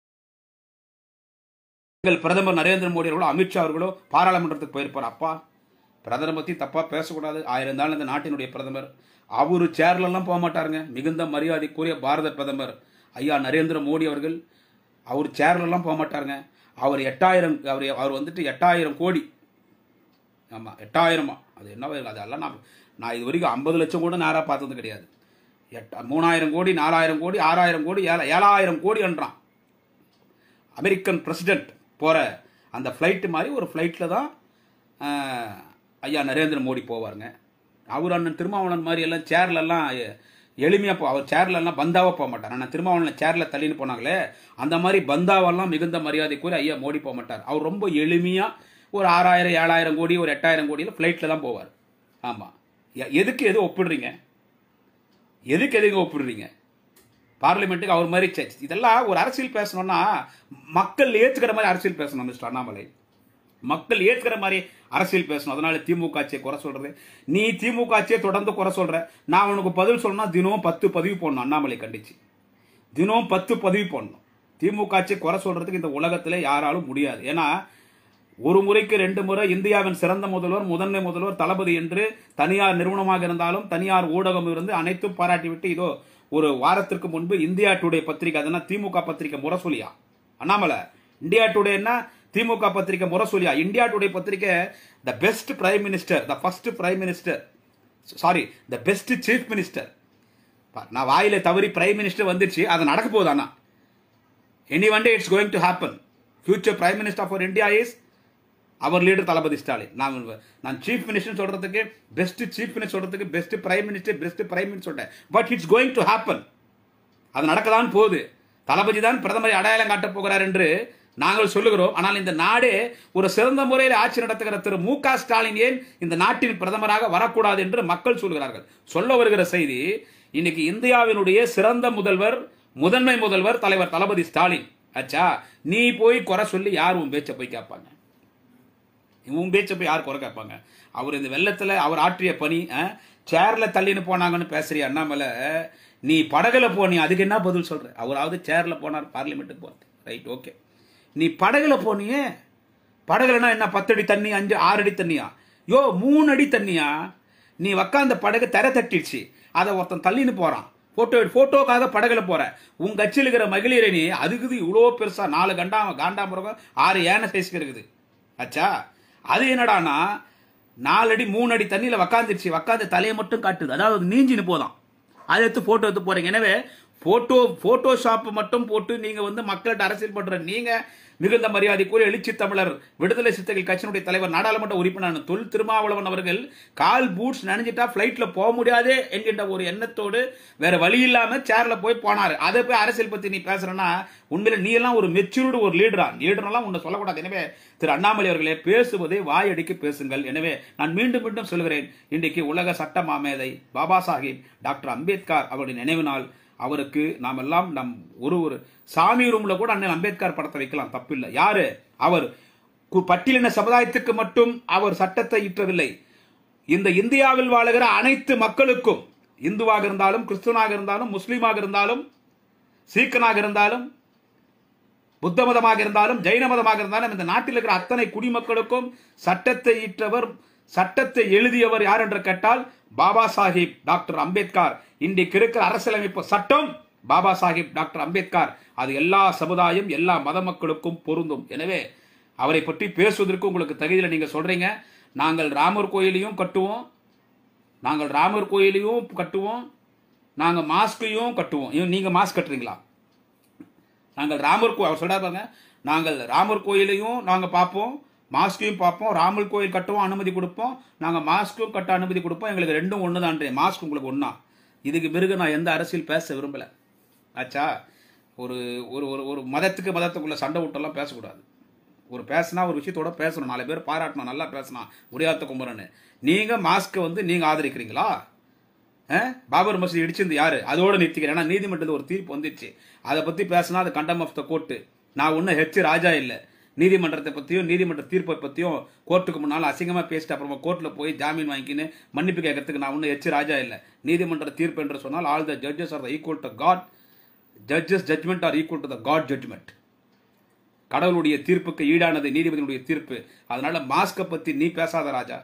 எங்கள் பிரதமர் நரேந்திர மோடி அவர்களோ அமித்ஷா அவர்களோ பாராளுமன்றத்துக்கு போயிருப்பார் அப்பா பிரதமர் பத்தி தப்பா பேசக்கூடாது ஆயிரம் இருந்தாலும் இந்த நாட்டினுடைய பிரதமர் அவரு சேர்ல எல்லாம் போக மாட்டாருங்க மிகுந்த மரியாதைக்குரிய பாரத பிரதமர் ஐயா நரேந்திர மோடி அவர்கள் அவர் சேர்ல எல்லாம் போக மாட்டாருங்க அவர் எட்டாயிரம் அவர் அவர் வந்துட்டு எட்டாயிரம் கோடி ஆமா எட்டாயிரமா அது என்ன அதெல்லாம் நான் நான் இது வரைக்கும் ஐம்பது லட்சம் கூட நேராக பார்த்தது கிடையாது எட்ட மூணாயிரம் கோடி நாலாயிரம் கோடி ஆறாயிரம் கோடி ஏழ ஏழாயிரம் கோடி என்றான் அமெரிக்கன் பிரசிடென்ட் போகிற அந்த ஃப்ளைட்டு மாதிரி ஒரு ஃப்ளைட்டில் தான் ஆஹ், ஐயா நரேந்திர மோடி போவாருங்க அவர் அண்ணன் திருமாவளவன் மாதிரி எல்லாம் சேர்லெல்லாம் எளிமையாக போ அவர் சேர்ல எல்லாம் பந்தாவாக போக மாட்டார் ஆனால் திருமாவளவன் சேரில் தள்ளின்னு போனாங்களே அந்த மாதிரி பந்தாவெல்லாம் மிகுந்த மரியாதைக்குரிய ஐயா மோடி போக மாட்டார் அவர் ரொம்ப எளிமையாக ஒரு ஆறாயிரம் ஏழாயிரம் கோடி ஒரு எட்டாயிரம் கோடியில் ஃப்ளைட்டில் தான் போவார் ஆமாம் எதுக்கு எது ஒப்பிடுறீங்க எதுக்கு எதுக்கு ஒப்பிடுறீங்க பார்லிமெண்ட்டுக்கு அவர் மாதிரி சே- இதெல்லாம் ஒரு அரசியல் பேசணும்னா மக்கள் ஏத்துக்கிற மாதிரி அரசியல் பேசணும் மிஸ்டர் அண்ணாமலை மக்கள் ஏத்துக்கிற மாதிரி அரசியல் பேசணும் அதனால திமுக ஆட்சியை குறை சொல்றது நீ திமுக ஆட்சியை தொடர்ந்து குறை சொல்ற நான் உனக்கு பதில் சொல்லணும்னா தினமும் பத்து பதிவு போடணும் அண்ணாமலை கண்டிச்சு தினமும் பத்து பதிவு போடணும் திமுக ஆட்சியை குறை சொல்றதுக்கு இந்த உலகத்துல யாராலும் முடியாது ஏன்னா ஒரு முறைக்கு ரெண்டு முறை இந்தியாவின் சிறந்த முதல்வர் முதன்மை முதல்வர் தளபதி என்று தனியார் நிறுவனமாக இருந்தாலும் தனியார் ஊடகம் இருந்து அனைத்தும் பாராட்டிவிட்டு இதோ ஒரு வாரத்திற்கு முன்பு இந்தியா டுடே பத்திரிகை அதுனா திமுக பத்திரிகை முரசொலியா அண்ணாமலை இந்தியா டுடேன்னா திமுக பத்திரிகை முரசொலியா இந்தியா டுடே பத்திரிகை the best prime minister the first prime minister sorry the best chief minister நான் வாயில தவறி பிரைம் மினிஸ்டர் வந்துச்சு அது நடக்க போகுது அண்ணா any one day it's going to happen future prime minister of India is our leader தளபதி ஸ்டாலின் நான் நான் சீஃப் மினிஸ்டர் சொல்றதுக்கு பெஸ்ட் சீஃப் மினிஸ்டர் சொல்றதுக்கு best prime minister best prime minister சொல்றேன் but it's going to happen அது நடக்கதான் போகுது தளபதி தான் பிரதமரை அடையாளம் காட்டப் போகிறார் என்று நாங்கள் சொல்லுகிறோம் ஆனால் இந்த நாடே ஒரு சிறந்த முறையில் ஆட்சி நடத்துகிற திரு மு க ஸ்டாலின் ஏன் இந்த நாட்டின் பிரதமராக வரக்கூடாது என்று மக்கள் சொல்கிறார்கள் சொல்ல வருகிற செய்தி இன்னைக்கு இந்தியாவினுடைய சிறந்த முதல்வர் முதன்மை முதல்வர் தலைவர் தளபதி ஸ்டாலின் அச்சா நீ போய் குறை சொல்லி யார் உன் பேச்சை போய் கேட்பாங்க உன் பேச்சை போய் யார் குறை கேட்பாங்க அவர் இந்த வெள்ளத்துல அவர் ஆற்றிய பணி அஹ், சேர்ல தள்ளின்னு போனாங்கன்னு பேசுறிய அண்ணாமலை நீ படகுல போ நீ அதுக்கு என்ன பதில் சொல்ற அவராவது சேர்ல போனார் பார்லிமெண்ட்டுக்கு போறது ரைட் ஓகே நீ படகுல போனியே படகுலனா என்ன பத்து அடி தண்ணி அஞ்சு ஆறு அடி தண்ணியா யோ மூணு அடி தண்ணியா நீ உக்காந்த படகு தரை தட்டிடுச்சு அதை ஒருத்தன் தள்ளின்னு போறான் போட்டோ போட்டோக்காக படகுல போற உன் கட்சியில் இருக்கிற மகளிரை நீ அதுக்குது இவ்வளோ பெருசா நாலு கண்டா காண்டாமிருகம் ஆறு யானை சைஸ்க்கு இருக்குது ஆச்சா அது என்னடானா நாலு அடி மூணு அடி தண்ணியில உக்காந்துருச்சு உக்காந்து தலையை மட்டும் காட்டுது அதாவது நீஞ்சின்னு போதான் அதை எடுத்து போட்டோ எடுத்து போறீங்க எனவே போட்டோ போட்டோஷாப் மட்டும் போட்டு நீங்க வந்து மக்கள்கிட்ட அரசியல் பண்ற நீங்க மிகுந்த மரியாதைக்குரிய எழுச்சி தமிழர் விடுதலை சிறுத்தைகள் கட்சியினுடைய தலைவர் நாடாளுமன்ற உறுப்பினர் தொல் திருமாவளவன் அவர்கள் கால் பூட்ஸ் நனைஞ்சிட்டா பிளைட்ல போக முடியாதே என்கின்ற ஒரு எண்ணத்தோடு வேற வழி இல்லாம சேர்ல போய் போனாரு அதை போய் அரசியல் பத்தி நீ பேசுறேன்னா உண்மையில நீ எல்லாம் ஒரு மெச்சூர்டு ஒரு லீடரா லீடர்லாம் உன்னை சொல்லக்கூடாது எனவே திரு அண்ணாமலை அவர்களே பேசுவதை வாயடிக்கு பேசுங்கள் எனவே நான் மீண்டும் மீண்டும் சொல்கிறேன் இன்றைக்கு உலக சட்ட மாமேதை பாபா சாஹிப் டாக்டர் அம்பேத்கர் அவருடைய நினைவு நாள் அவருக்கு நாம் எல்லாம் நம் ஒரு ஒரு சாமி ரூம்ல கூட அண்ணன் அம்பேத்கர் படத்தை வைக்கலாம் தப்பில்லை யாரு அவர் கு- பட்டியலின சமுதாயத்துக்கு மட்டும் அவர் சட்டத்தை இற்றவில்லை இந்த இந்தியாவில் வாழுகிற அனைத்து மக்களுக்கும் இந்துவாக இருந்தாலும் கிறிஸ்துவனாக இருந்தாலும் முஸ்லீமாக இருந்தாலும் சீக்கனாக இருந்தாலும் புத்த மதமாக இருந்தாலும் ஜெயின மதமாக இருந்தாலும் இந்த நாட்டில் இருக்கிற அத்தனை குடிமக்களுக்கும் சட்டத்தை ஈற்றவர் சட்டத்தை எழுதியவர் யார் என்று கேட்டால் பாபா சாஹிப் டாக்டர் அம்பேத்கர் இன்றைக்கு இருக்கிற அரசியலமைப்பு சட்டம் பாபா சாஹிப் டாக்டர் அம்பேத்கர் அது எல்லா சமுதாயம் எல்லா மத மக்களுக்கும் பொருந்தும் எனவே அவரை பற்றி பேசுவதற்கு உங்களுக்கு தகுதியில் நீங்க சொல்றீங்க நாங்கள் ராமர் கோயிலையும் கட்டுவோம் நாங்கள் ராமர் கோயிலையும் கட்டுவோம் நாங்கள் மாஸ்கையும் கட்டுவோம் ஏன் நீங்க மாஸ்க் கட்டுறீங்களா நாங்கள் ராமர் கோ அவர் சொல்றாரு பாருங்க நாங்கள் ராமர் கோயிலையும் நாங்கள் பார்ப்போம் மாஸ்கையும் பார்ப்போம் ராமர் கோயில் கட்டவும் அனுமதி கொடுப்போம் நாங்கள் மாஸ்க்கும் கட்ட அனுமதி கொடுப்போம் எங்களுக்கு ரெண்டும் ஒன்று தான் மாஸ்க் உங்களுக்கு ஒன்றா இதுக்கு பிறகு நான் எந்த அரசியல் பேச விரும்பல ஆச்சா ஒரு ஒரு ஒரு ஒரு மதத்துக்கு மதத்துக்குள்ள சண்டை விட்டெல்லாம் பேசக்கூடாது ஒரு பேசினா ஒரு விஷயத்தோட பேசணும் நாலு பேர் பாராட்டணும் நல்லா பேசினா முடியாத குமரன் நீங்க மாஸ்க்கை வந்து நீங்க ஆதரிக்கிறீங்களா அஹ்? பாபர் மசூதி இடிச்சிருந்து யாரு அதோட நிறுத்திக்கிறேன் ஏன்னா நீதிமன்றத்தில் ஒரு தீர்ப்பு வந்துச்சு அதை பத்தி பேசினா அது கண்டம் ஆஃப் த கோர்ட்டு நான் ஒன்றும் ஹெச் ராஜா இல்லை நீதிமன்றத்தை பத்தியும் நீதிமன்ற தீர்ப்பை பத்தியும் கோர்ட்டுக்கு முன்னால் அசிங்கமா பேசிட்டு அப்புறமா கோர்ட்ல போய் ஜாமீன் வாங்கிக்கின்னு மன்னிப்பு கேட்கறதுக்கு நான் ஒன்றும் ஹெச் ராஜா இல்லை நீதிமன்ற தீர்ப்பு என்று சொன்னால் all the judges are the equal to God judges judgment are equal to the God judgment கடவுளுடைய தீர்ப்புக்கு ஈடானது நீதிபதியினுடைய தீர்ப்பு அதனால மாஸ்கை பத்தி நீ பேசாத ராஜா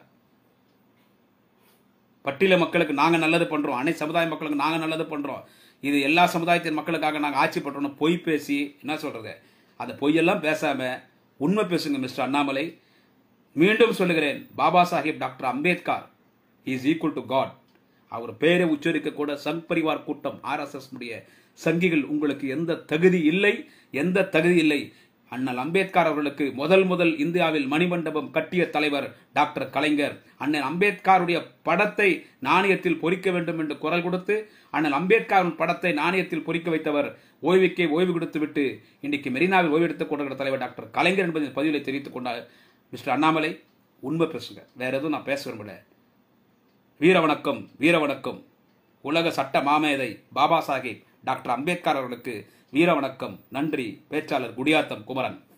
பட்டியல மக்களுக்கு நாங்க நல்லது பண்றோம் அனைத்து சமுதாய மக்களுக்கு நாங்க நல்லது பண்றோம் இது எல்லா சமுதாயத்தின் மக்களுக்காக நாங்க ஆட்சி பண்றோம் பொய் பேசி என்ன சொல்றது அந்த பொய்யெல்லாம் பேசாம உண்மை பேசுங்க மிஸ்டர் அண்ணாமலை மீண்டும் சொல்லுகிறேன் Baba Saheb doctor Ambedkar is equal to God அவர் பெயரை உச்சரிக்க கூட சங் பரிவார் கூட்டம் ஆர்எஸ்எஸ் உடைய சங்கிகள் உங்களுக்கு எந்த தகுதி இல்லை எந்த தகுதி இல்லை அண்ணல் அம்பேத்கர் அவர்களுக்கு முதல் முதல் இந்தியாவில் மணிமண்டபம் கட்டிய தலைவர் டாக்டர் கலைஞர் அண்ணன் அம்பேத்கருடைய படத்தை நாணயத்தில் பொறிக்க வேண்டும் என்று குரல் கொடுத்து அண்ணல் அம்பேத்கரின் படத்தை நாணயத்தில் பொறிக்க வைத்தவர் ஓய்வுக்கே ஓய்வு கொடுத்து விட்டு இன்றைக்கு மெரினாவில் ஓய்வு எடுத்துக் கொண்டிருக்கிற தலைவர் டாக்டர் கலைஞர் என்பதின் பதிவிலை தெரிவித்துக் கொண்டார் மிஸ்டர் அண்ணாமலை உண்மை பேசுங்க வேற எதுவும் நான் பேச விரும்பல வீர வணக்கம் வீர வணக்கம் உலக சட்ட மாமேதை பாபா சாஹிப் டாக்டர் அம்பேத்கர் அவர்களுக்கு வீர வணக்கம் நன்றி பேச்சாளர் குடியாத்தம் குமரன்